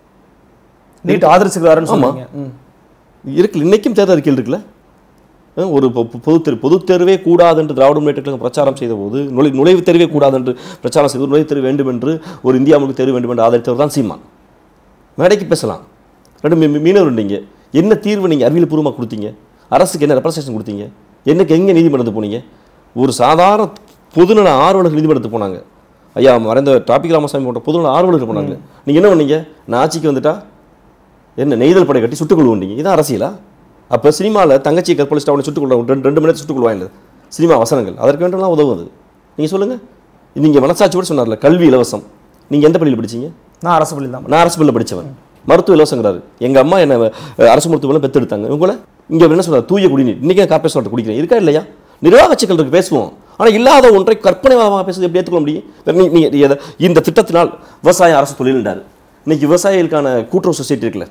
நீட் ஆதரிச்சுக்கிறாருன்னு சொன்னீங்க ம். இருக்குல்ல இன்னைக்கும் தேர்தல் அறிக்கையில் இருக்குல்ல அஹ் ஒரு பொ- பொ- பொதுத் தேர்வு பொதுத் தேர்வே கூடாது என்று திராவிட முன்னேற்ற கழகம் பிரச்சாரம் செய்த போது நுழை நுழைவுத் தேர்வே கூடாது என்று பிரச்சாரம் செய்து நுழைவுத் தேர்வு வேண்டும் என்று ஒரு இந்தியா முழுக்க தேர்வு வேண்டும் என்று ஆதரித்தவர் தான் சீமான் மேடைக்கு பேசலாம் ரெண்டு மீ- மீ- மீனவர் நீங்க என்ன தீர்வு நீங்கள் அறிவியல் பூர்வமாக கொடுத்தீங்க அரசுக்கு என்ன ரெப்ரசன்டேஷன் கொடுத்தீங்க என்னக்கு எங்கே நீதிமன்றத்துக்கு போனீங்க ஒரு சாதாரண பொதுநல ஆர்வலர்கள் நீதிமன்றத்துக்கு போனாங்க ஐயா மறைந்த டாபிக் ராமசாமி போன்ற பொதுநல ஆர்வலர்கள் போனாங்க நீங்கள் என்ன பண்ணீங்க நான் ஆட்சிக்கு வந்துட்டா என்ன நெய்தல் படை கட்டி சுட்டுக் கொள்வோண்டீங்க இதான் அரசியலா அப்போ சினிமாவில் தங்கச்சி கற்பழிச்சிட்டு அவனை சுட்டுக் கொள்ள ரெண்டு ரெண்டு மணி நேரம் சுட்டுக் கொள்வாங்க சினிமா வசனங்கள் அதற்கு வேண்டும்லாம் உதவுது நீங்கள் சொல்லுங்கள் நீங்கள் மனசாட்சியோடு சொன்னார்ல கல்வி இலவசம் நீங்கள் எந்த பள்ளியில் படிச்சீங்க நான் அரசு பள்ளி தான் நான் அரசு பள்ளியில் படித்தவன் மருத்துவ இலவசங்கிறாரு எங்கள் அம்மா என்ன அஹ், அரசு மருத்துவமனை பெற்றெடுத்தாங்க உங்களை இங்கே என்ன சொல்றாரு தூய குடிநீர் இன்றைக்கி கார்பரேஷன் வாட்டர் குடிக்கிறேன் இருக்கா இல்லையா நிர்வாக சிக்கல் இருக்கு பேசுவோம் ஆனால் இல்லாத ஒன்றை கற்பனைவாதமாக பேசுறது எப்படி ஏற்றுக்கொள்ள முடியும் வேற நீ- நீ எதை- இந்த திட்டத்தினால் விவசாய அரசு தொழில்ன்றார் இன்னைக்கு விவசாயிகளுக்கான கூட்டுறவு சொசைட்டி இருக்குல்ல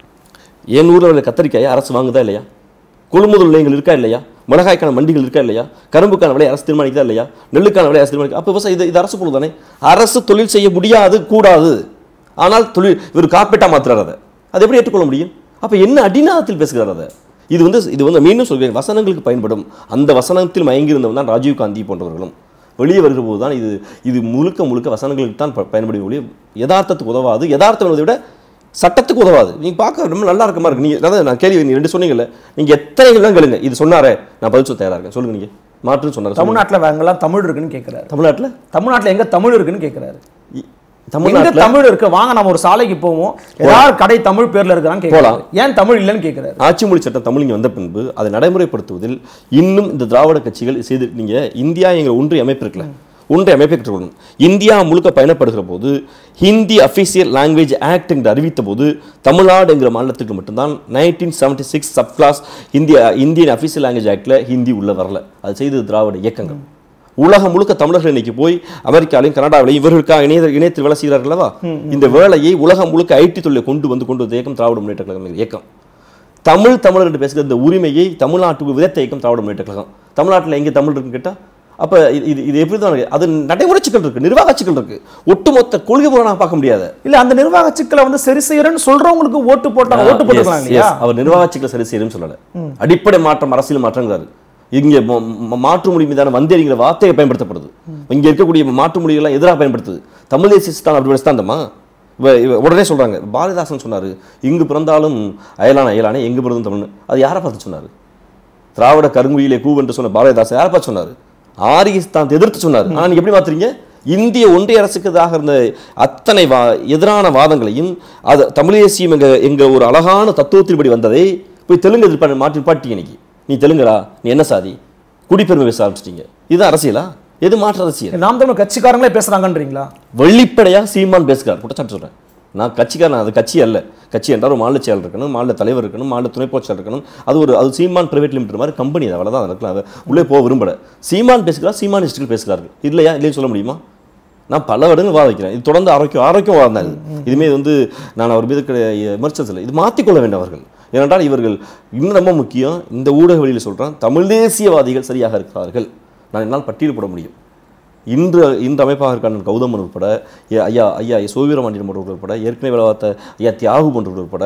என் ஊரில் உள்ள கத்தரிக்காயை அரசு வாங்குதா இல்லையா கொள்முதல் நிலையங்கள் இருக்கா இல்லையா மிளகாய்க்கான மண்டிகள் இருக்கா இல்லையா கரும்புக்கான விலை அரசு தீர்மானிக்குதா இல்லையா நெல்லுக்கான விலை அரசு தீர்மானிக்க அப்போ விவசாயம் இது இது அரசு பொருள் தானே அரசு தொழில் செய்ய முடியாது கூடாது ஆனால் தொழில் இவர் காப்பீட்டா மாத்துறாரு அதை அதை எப்படி ஏற்றுக்கொள்ள முடியும் அப்போ என்ன அடிநாதத்தில் பேசுகிறார் அதை இது வந்து இது வந்து மீண்டும் சொல்கிறேன் வசனங்களுக்கு பயன்படும் அந்த வசனத்தில் மயங்கியிருந்தவன் தான் ராஜீவ் காந்தி போன்றவர்களும் வெளியே வருகிற போது தான் இது இது முழுக்க முழுக்க வசனங்களுக்கு தான் ப- பயன்படும் ஒழிய யதார்த்தத்துக்கு உதவாது யதார்த்தம் என்பதை விட சட்டத்துக்கு உதவாது நீங்க பார்க்க ரொம்ப நல்லா இருக்க மாதிரி இருக்கு நீங்க அதாவது நான் கேள்வி நீங்க ரெண்டு சொன்னீங்கல்ல நீங்க எத்தனை தான் கேளுங்க இது சொன்னாரே நான் பதில் சொல்ல தயாரா இருக்கேன் சொல்லுங்க நீங்க மாற்றுன்னு சொன்னாரு சொல்லுங்க. தமிழ்நாட்டுல வேங்கெல்லாம் தமிழ் இருக்குன்னு கேட்கிறாரு தமிழ்நாட்டுல தமிழ்நாட்டுல எங்க தமிழ் இருக்குன்னு கேட்கிறாரு இ- எங்க தமிழ்நாட்டுல தமிழ் இருக்கு வாங்க நம்ம ஒரு சாலைக்கு போவோம் ஏதாவது கடை தமிழ் பேர்ல இருக்கான்னு கேட்கலாம் ஏன் தமிழ் இல்லைன்னு கேட்கிறாரு ஆட்சி மொழி சட்டம் தமிழ் இங்க வந்த பின்பு அதை நடைமுறைப்படுத்துவதில் இன்னும் இந்த திராவிட கட்சிகள் செய்து நீங்க இந்தியா எங்க ஒன்றிய அமைப்பு இருக்குல்ல ஒன்றிய அமைப்பை கற்றுக்கொள்ளணும் இந்தியா முழுக்க பயணப்படுகிற போது ஹிந்தி அஃபிஷியல் லாங்குவேஜ் ஆக்ட் என்று அறிவித்த போது தமிழ்நாடு என்கிற மாநிலத்துக்கு மட்டும்தான் nineteen seventy six sub clause இந்திய இந்தியன் அஃபிஷியல் லாங்குவேஜ் ஆக்டில் ஹிந்தி உள்ள வரல அது செய்தது திராவிட இயக்கங்கள் உலகம் முழுக்க தமிழர்கள் இன்னைக்கு போய் அமெரிக்காலையும் கனடாவிலையும் இவர்களுக்காக இணைய இணையத்தில் வேலை செய்கிறார்கள் அல்லவா இந்த வேலையை உலகம் முழுக்க ஐடி தொழிலை கொண்டு வந்து கொண்டு வந்த இயக்கம் திராவிட முன்னேற்ற கழகம் என்கிற இயக்கம் தமிழ் தமிழர் என்று பேசுகிற இந்த உரிமையை தமிழ்நாட்டுக்கு விதத்த இயக்கம் திராவிட முன்னேற்ற கழகம் தமிழ்நாட்டில் எங்கே தமிழ் இருக்குன்னு கேட்டால் அப்போ இது இது எப்படி தான் அது நடைமுறை சிக்கல் இருக்கு நிர்வாக சிக்கல் இருக்கு ஒட்டுமொத்த கொள்கை புறனாக பார்க்க முடியாது இல்ல அந்த நிர்வாக சிக்கலை வந்து சரி செய்யறேன்னு சொல்றவங்களுக்கு ஓட்டு போட்டாங்க ஓட்டு போட்டுக்கலாம் Yes, இல்லையா yes. அவர் நிர்வாக சிக்கல் சரி செய்யணும்னு சொல்லல அடிப்படை மாற்றம் அரசியல் மாற்றங்கிறாரு இங்க ம- ம- மாற்று மொழி மீதான வந்தேறிங்கிற வார்த்தையை பயன்படுத்தப்படுது இங்க இருக்கக்கூடிய மாற்று மொழிகள்லாம் எதிராக பயன்படுத்துது தமிழ் தேசியஸ்தான் அப்படி வச்சுதாந்தம்மா இவ இவ உடனே சொல்றாங்க பாரதிதாசன் சொன்னாரு இங்கு பிறந்தாலும் அயலான அயலானே எங்கு பிறந்தும் தமிழ்னு அது யாரை பார்த்து சொன்னாரு திராவிட கருங்குயிலே கூவென்று சொன்ன பாரதிதாசன் யாரை பார்த்து சொன்னாரு ஆரியஸ்தான் எதிர்த்து சொன்னார் ஆனா நீங்க எப்படி மாத்துறீங்க இந்திய ஒன்றிய அரசுக்கு எதிராக இருந்த அத்தனை வா எதிரான வாதங்களையும் அது தமிழ் தேசியம் எங்க எங்க ஒரு அழகான தத்துவத்தின்படி வந்ததை போய் தெலுங்கு எதிர்ப்பா மாற்றி பாட்டிங்க இன்னைக்கு நீ தெலுங்கரா நீ என்ன சாதி குடிப்பெருமை பேச ஆரம்பிச்சிட்டீங்க இது அரசியலா எது மாற்று அரசியல் நாம் தமிழ் கட்சிக்காரங்களே பேசுறாங்கன்றீங்களா வெளிப்படையா சீமான் பேசுகிறார் குற்றச்சாட்டு சொல்றேன் நான் கட்சிக்காரன் அது கட்சி அல்ல கட்சி என்றால் ஒரு மாநில செயலர் இருக்கணும் மாநில தலைவர் இருக்கணும் மாநில துணை பொதுச் செயலர் இருக்கணும் அது ஒரு அது சீமான் பிரைவேட் லிமிடெட் மாதிரி கம்பெனி அது அவ்வளோதான் இருக்கலாம் அது உள்ளே போக விரும்பல சீமான் பேசுகிறார் சீமானிஸ்டுகள் பேசுகிறார்கள் இல்லையா இல்லைன்னு சொல்ல முடியுமா நான் பல வருடங்கள் வாதிக்கிறேன் இது தொடர்ந்து ஆரோக்கியம் ஆரோக்கியம் வாதம் இது இதுமே வந்து நான் அவர் மீது விமர்சனத்தில் இது மாற்றிக்கொள்ள வேண்டும் அவர்கள் ஏனென்றால் இவர்கள் இன்னும் ரொம்ப முக்கியம் இந்த ஊடக வழியில் சொல்கிறேன் தமிழ் தேசியவாதிகள் சரியாக இருக்கிறார்கள் நான் என்னால் பட்டியல் போட முடியும் இன்று இன்று அமைப்பாக இருக்கான கௌதமன் உட்பட ஐயா ஐயா ஐயா சோவீரமாண்டியன் போன்றவர்கள் உட்பட ஏற்கனவே விளவாத்த ஐயா தியாகு போன்றவர்கள் உட்பட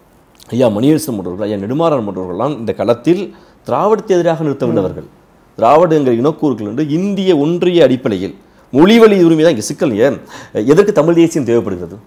ஐயா மணியரசன் போன்றவர்கள் ஐயா நெடுமாறன் போன்றவர்கள்லாம் இந்த களத்தில் திராவிடத்தை எதிராக நிறுத்த வந்தவர்கள் திராவிட என்கிற இனக்கூறுகள் என்று இந்திய ஒன்றிய அடிப்படையில் மொழிவழி உரிமை தான் இங்கே சிக்கல் ஏன் எதற்கு தமிழ் தேசியம் தேவைப்படுகிறது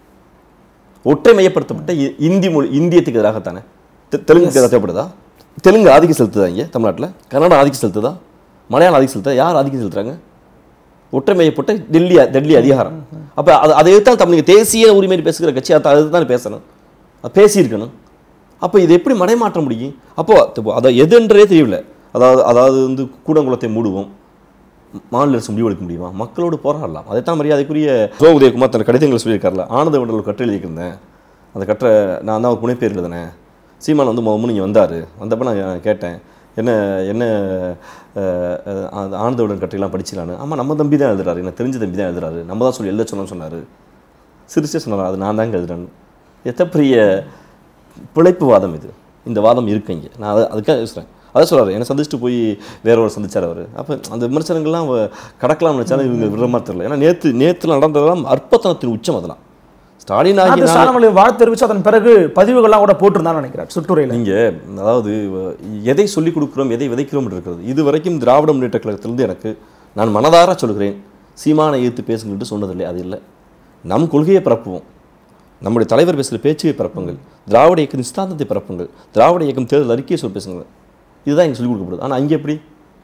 ஒற்றைமையப்படுத்தப்பட்ட இ- இந்தி மொழி இந்தியத்துக்கு எதிராகத்தானே தெ- தெலுங்குக்கு எதிராக தேவைப்படுதா தெலுங்கு ஆதிக்கம் செலுத்துதா இங்கே தமிழ்நாட்டில் கன்னடம் ஆதிக்கம் செலுத்துதா மலையாளம் ஆதிக்கம் செலுத்துதா யார் ஆதிக்கம் செலுத்துறாங்க ஒற்றைமையப்பட்ட டெல்லி டெல்லி அதிகாரம் அப்போ அது அதை தான் தமிழ் தேசிய உரிமை பேசுகிற கட்சி அதை அதுதான் பேசணும் அது பேசியிருக்கணும் அப்போ இது எப்படி மடைமாற்ற முடியும் அப்போ இப்போ அதை எதுன்றே தெரியல அதாவது அதாவது வந்து கூடங்குளத்தை மூடுவோம் மாநில அரசு முடிவெடுக்க முடியுமா மக்களோடு போராடலாம் அதைத்தான் மரியாதைக்குரிய சோ உதயகுமார் தன் கடிதங்கள் சொல்லியிருக்காருல ஆனந்த விண்டல் கட்டுரை எழுதியிருந்தேன் அந்த கட்டுரை நான் தான் ஒரு புனைப்பேர் எழுதினேன் சீமான் வந்து முதல்ல நீங்கள் வந்தார் வந்தப்போ நான் கேட்டேன் என்ன என்ன அஹ், அஹ், அந்த ஆனந்த விடன் கட்டுரைலாம் படிச்சிடலான்னு ஆமாம் நம்ம தம்பி தான் எழுதுறாரு எனக்கு தெரிஞ்ச தம்பி தான் எழுதுறாரு நம்ம தான் சொல்லி எழுத சொன்னோம்னு சொன்னார் சிரிச்சே சொன்னார் அது நான் தாங்க எழுதுறேன்னு எத்த பெரிய பிழைப்பு வாதம் இது இந்த வாதம் இருக்கு இங்கே நான் அதை அதுக்காக யோசிக்கிறேன் அதை சொல்றாரு என்னை சந்திச்சுட்டு போய் வேற ஒரு சந்திச்சார் அவர் அப்போ அந்த விமர்சனங்கள்லாம் அவ கடக்கலாம்னு நினச்சாலும் இவங்க விடுற மாதிரி தெரியல ஏன்னா நேற்று நேற்று நடந்ததெல்லாம் அற்பத்தனத்தின் உச்சம் அதெல்லாம் ஸ்டாலின் ஆகிய அது நான் ஸ்டாலின் வாழ்த்து தெரிவிச்சு அதன் பிறகு பதிவுகள்லாம் கூட போட்டிருந்தான்னு நினைக்கிறேன் சுற்றுரையில் நீங்க அதாவது வ- எதை சொல்லிக் கொடுக்குறோம் எதை விதைக்கிறோம் என்று இருக்கிறது இது வரைக்கும் திராவிட முன்னேற்ற கழகத்திலிருந்து எனக்கு நான் மனதார சொல்கிறேன் சீமானை எதிர்த்து பேசுங்கள்ட்டு சொன்னதில்லை அது இல்லை நம் கொள்கையை பரப்புவோம் நம்முடைய தலைவர் பேசுகிற பேச்சுவை பரப்புங்கள் திராவிட இயக்கம் நிஸ்தாந்தத்தை பரப்புங்கள் திராவிட இயக்கம் தேர்தல் அறிக்கையை சொல்லி பேசுங்க இதுதான் எங்களுக்கு சொல்லிக் கொடுக்கப்படுது ஆனால் அங்கே எப்படி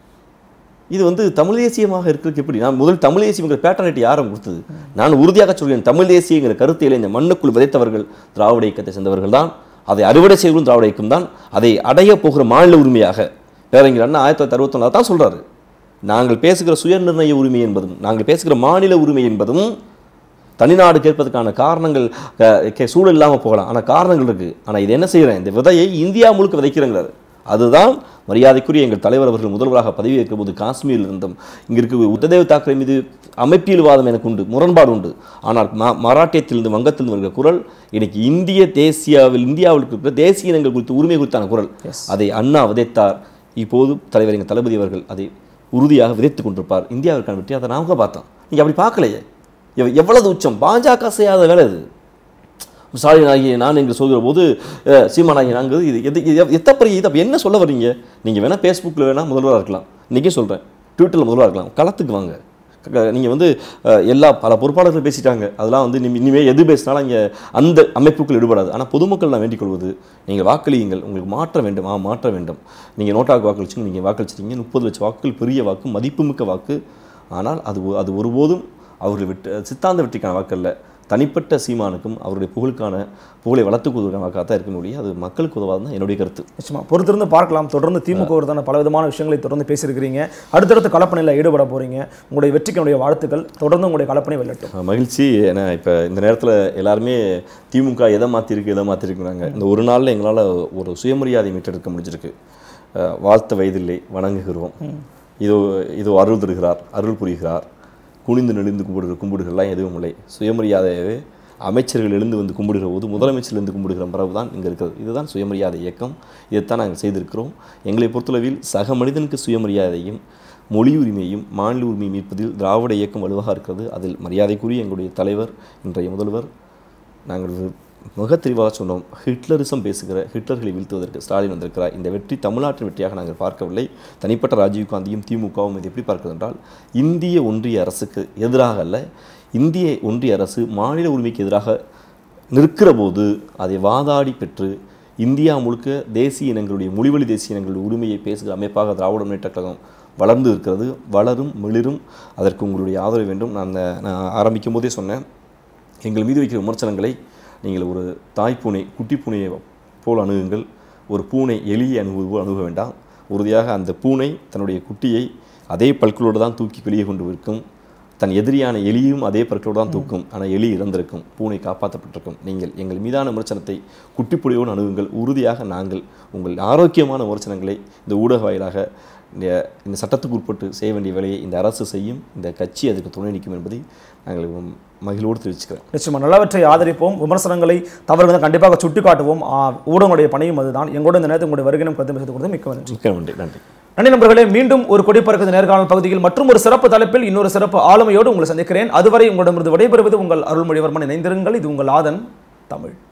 இது வந்து தமிழ் தேசியமாக இருக்கிறதுக்கு எப்படி நான் முதல் தமிழ் தேசியங்கிற பேட்டர்னிட்டி யாரும் கொடுத்தது நான் உறுதியாக சொல்கிறேன் தமிழ் தேசியங்கிற கருத்தியலை இந்த மண்ணுக்குள் விதைத்தவர்கள் திராவிட இயக்கத்தை சேர்ந்தவர்கள் தான் அதை அறுவடை செய்வதும் திராவிட இயக்கம் தான் அதை அடைய போகிற மாநில உரிமையாக பேரறிஞர் அண்ணா ஆயிரத்தி தொள்ளாயிரத்தி அறுபத்தொன்னு தான் சொல்றாரு நாங்கள் பேசுகிற சுயநிர்ணய உரிமை என்பதும் நாங்கள் பேசுகிற மாநில உரிமை என்பதும் தனிநாடு கேட்பதற்கான காரணங்கள் அஹ், கே- சூழல் இல்லாமல் போகலாம் ஆனால் காரணங்கள் இருக்குது ஆனால் இது என்ன செய்கிறேன் இந்த விதையை இந்தியா முழுக்க விதைக்கிறேங்கிறாரு அதுதான் மரியாதைக்குரிய எங்கள் தலைவர் அவர்கள் முதல்வராக பதவியேற்கும் போது காஷ்மீரில் இருந்தும் இங்கே இருக்க உத்ததேவ் தாக்கரே மீது அமைப்பியல்வாதம் எனக்கு உண்டு முரண்பாடு உண்டு ஆனால் ம- மராட்டியத்திலிருந்து வங்கத்திலிருந்து வருகிற குரல் இன்னைக்கு இந்திய தேசியாவில் இந்தியாவில் இருக்கிற தேசிய இனங்கள் குறித்து உரிமை குறித்தான குரல் அதை அண்ணா விதைத்தார் இப்போது தலைவர் எங்கள் தளபதி அவர்கள் அதை உறுதியாக விதைத்துக் கொண்டிருப்பார் இந்தியாவிற்கான வெற்றி அதை நாம பார்த்தோம் நீங்க அப்படி பார்க்கலையே எவ்- எவ்வளவு உச்சம் பாஜக செய்யாத வேலை இது ஸ்டாலின் ஆகிய நான் என்று சொல்கிற போது அஹ், சீமான் ஆகிய நாங்கள் இது எது இது எத்த பெரிய இது அப்ப என்ன சொல்ல வர்றீங்க நீங்கள் வேணால் ஃபேஸ்புக்கில் வேணால் முதல்வராக இருக்கலாம் இன்றைக்கே சொல்கிறேன் ட்விட்டரில் முதல்வராக இருக்கலாம் களத்துக்கு வாங்க நீங்கள் வந்து அஹ், எல்லா பல பொறுப்பாளர்கள் பேசிட்டாங்க அதெல்லாம் வந்து இனி- இனிமே எது பேசினாலும் இங்கே அந்த அமைப்புக்குள் ஈடுபடாது ஆனால் பொதுமக்கள் நான் வேண்டிக் கொள்வது நீங்கள் வாக்களியுங்கள் உங்களுக்கு மாற்ற வேண்டும் ஆ மாற்ற வேண்டும் நீங்கள் நோட்டாக்கு வாக்களிச்சுங்க நீங்கள் வாக்களிச்சிட்டீங்க முப்பது லட்சம் வாக்குகள் பெரிய வாக்கு மதிப்புமிக்க வாக்கு ஆனால் அது ஒ- அது ஒருபோதும் அவர்கள் விட்டு சித்தாந்த வெற்றிக்கான வாக்கு அல்ல தனிப்பட்ட சீமானுக்கும் அவருடைய புகழுக்கான புகழை வளர்த்துக் கொள்வதற்கான வாக்காக தான் இருக்க முடியும் அது மக்களுக்கு உதவாது தான் என்னுடைய கருத்து நிச்சயமா பொறுத்திருந்து பார்க்கலாம் தொடர்ந்து திமுக விருதான பல விதமான விஷயங்களை தொடர்ந்து பேசியிருக்கிறீங்க அடுத்தடுத்த கலப்பணியில் ஈடுபட போறீங்க உங்களுடைய வெற்றிக்கு என்னுடைய வாழ்த்துக்கள் தொடர்ந்து உங்களுடைய கலப்பணி வெல்லட்டும் அஹ் மகிழ்ச்சி ஏன்னா இப்போ இந்த நேரத்தில் எல்லாருமே திமுக எதை மாற்றிருக்கு எதை மாற்றிருக்கிறாங்க இந்த ஒரு நாளில் எங்களால் ஒரு சுயமரியாதை மீட்டெடுக்க முடிஞ்சிருக்கு அஹ் வாழ்த்த வயதில்லை வணங்குகிறோம் இதோ இதோ அருள் தருகிறார் அருள் புரிகிறார் குனிந்து நெளிந்து கும்பிடுகிற கும்பிடுகள்லாம் எதுவும் இல்லை சுயமரியாதையாகவே அமைச்சர்கள் எழுந்து வந்து கும்பிடுகிற போது முதலமைச்சர் எழுந்து கும்பிடுகிற மரபு தான் இங்கே இருக்கிறது இதுதான் சுயமரியாதை இயக்கம் இதைத்தான் நாங்கள் செய்திருக்கிறோம் எங்களை பொறுத்தளவில் சக மனிதனுக்கு சுயமரியாதையும் மொழி உரிமையும் மாநில உரிமையை மீட்பதில் திராவிட இயக்கம் வலுவாக இருக்கிறது அதில் மரியாதைக்குரிய எங்களுடைய தலைவர் இன்றைய முதல்வர் நாங்கள் மிக தெளிவாக சொன்னோம் ஹிட்லரிசம் பேசுகிற ஹிட்லர்களை வீழ்த்துவதற்கு ஸ்டாலின் வந்திருக்கிறார் இந்த வெற்றி தமிழ்நாட்டின் வெற்றியாக நாங்கள் பார்க்கவில்லை தனிப்பட்ட ராஜீவ் காந்தியும் திமுகவும் இது எப்படி பார்க்கிறது என்றால் இந்திய ஒன்றிய அரசுக்கு எதிராக அல்ல இந்திய ஒன்றிய அரசு மாநில உரிமைக்கு எதிராக நிற்கிற போது அதை வாதாடி பெற்று இந்தியா முழுக்க தேசிய இனங்களுடைய மொழிவழி தேசிய இனங்களுடைய உரிமையை பேசுகிற அமைப்பாக திராவிட முன்னேற்ற கழகம் வளர்ந்து இருக்கிறது வளரும் மிளிரும் அதற்கு உங்களுடைய ஆதரவு வேண்டும் நான் அந்த நான் ஆரம்பிக்கும் போதே சொன்னேன் எங்கள் மீது வைக்கிற விமர்சனங்களை நீங்கள் ஒரு தாய் பூனை குட்டி பூனையை போல் அணுகுங்கள் ஒரு பூனை எலியை அணுகுவது போல் அணுக வேண்டாம் உறுதியாக அந்த பூனை தன்னுடைய குட்டியை அதே பல்களோடு தான் தூக்கி வெளியே கொண்டு இருக்கும் தன் எதிரியான எலியும் அதே பற்களோடு தான் தூக்கும் ஆனால் எலி இறந்திருக்கும் பூனை காப்பாற்றப்பட்டிருக்கும் நீங்கள் எங்கள் மீதான விமர்சனத்தை குட்டிப்புடியோடு அணுகுங்கள் உறுதியாக நாங்கள் உங்கள் ஆரோக்கியமான விமர்சனங்களை இந்த ஊடக வாயிலாக இந்த இந்த சட்டத்துக்கு உட்பட்டு செய்ய வேண்டிய வேலையை இந்த அரசு செய்யும் இந்த கட்சி அதுக்கு துணை நிற்கும் என்பதை நாங்கள் மகிழ்வோடு தெரிவிச்சுக்கிறேன் நிச்சயமா நல்லவற்றை ஆதரிப்போம் விமர்சனங்களை தவறுகளை கண்டிப்பாக சுட்டிக்காட்டுவோம் ஆ, ஊடகங்களுடைய பணியும் அதுதான் எங்களோட இந்த நேரத்தில் உங்களுடைய வருகினம் கருத்து பேசுவது கொடுத்து மிக்க நன்றி மிக்க நன்றி நன்றி நன்றி நண்பர்களே மீண்டும் ஒரு கொடிப்பறக்குது நேர்காணல் பகுதியில் மற்றும் ஒரு சிறப்பு தலைப்பில் இன்னொரு சிறப்பு ஆளுமையோடு உங்களை சந்திக்கிறேன் அதுவரை உங்களிடமிருந்து விடைபெறுவது உங்கள் அருள்மொழிவர்மன் இணைந்திருங்கள் இது உங்கள் ஆதன் தமிழ்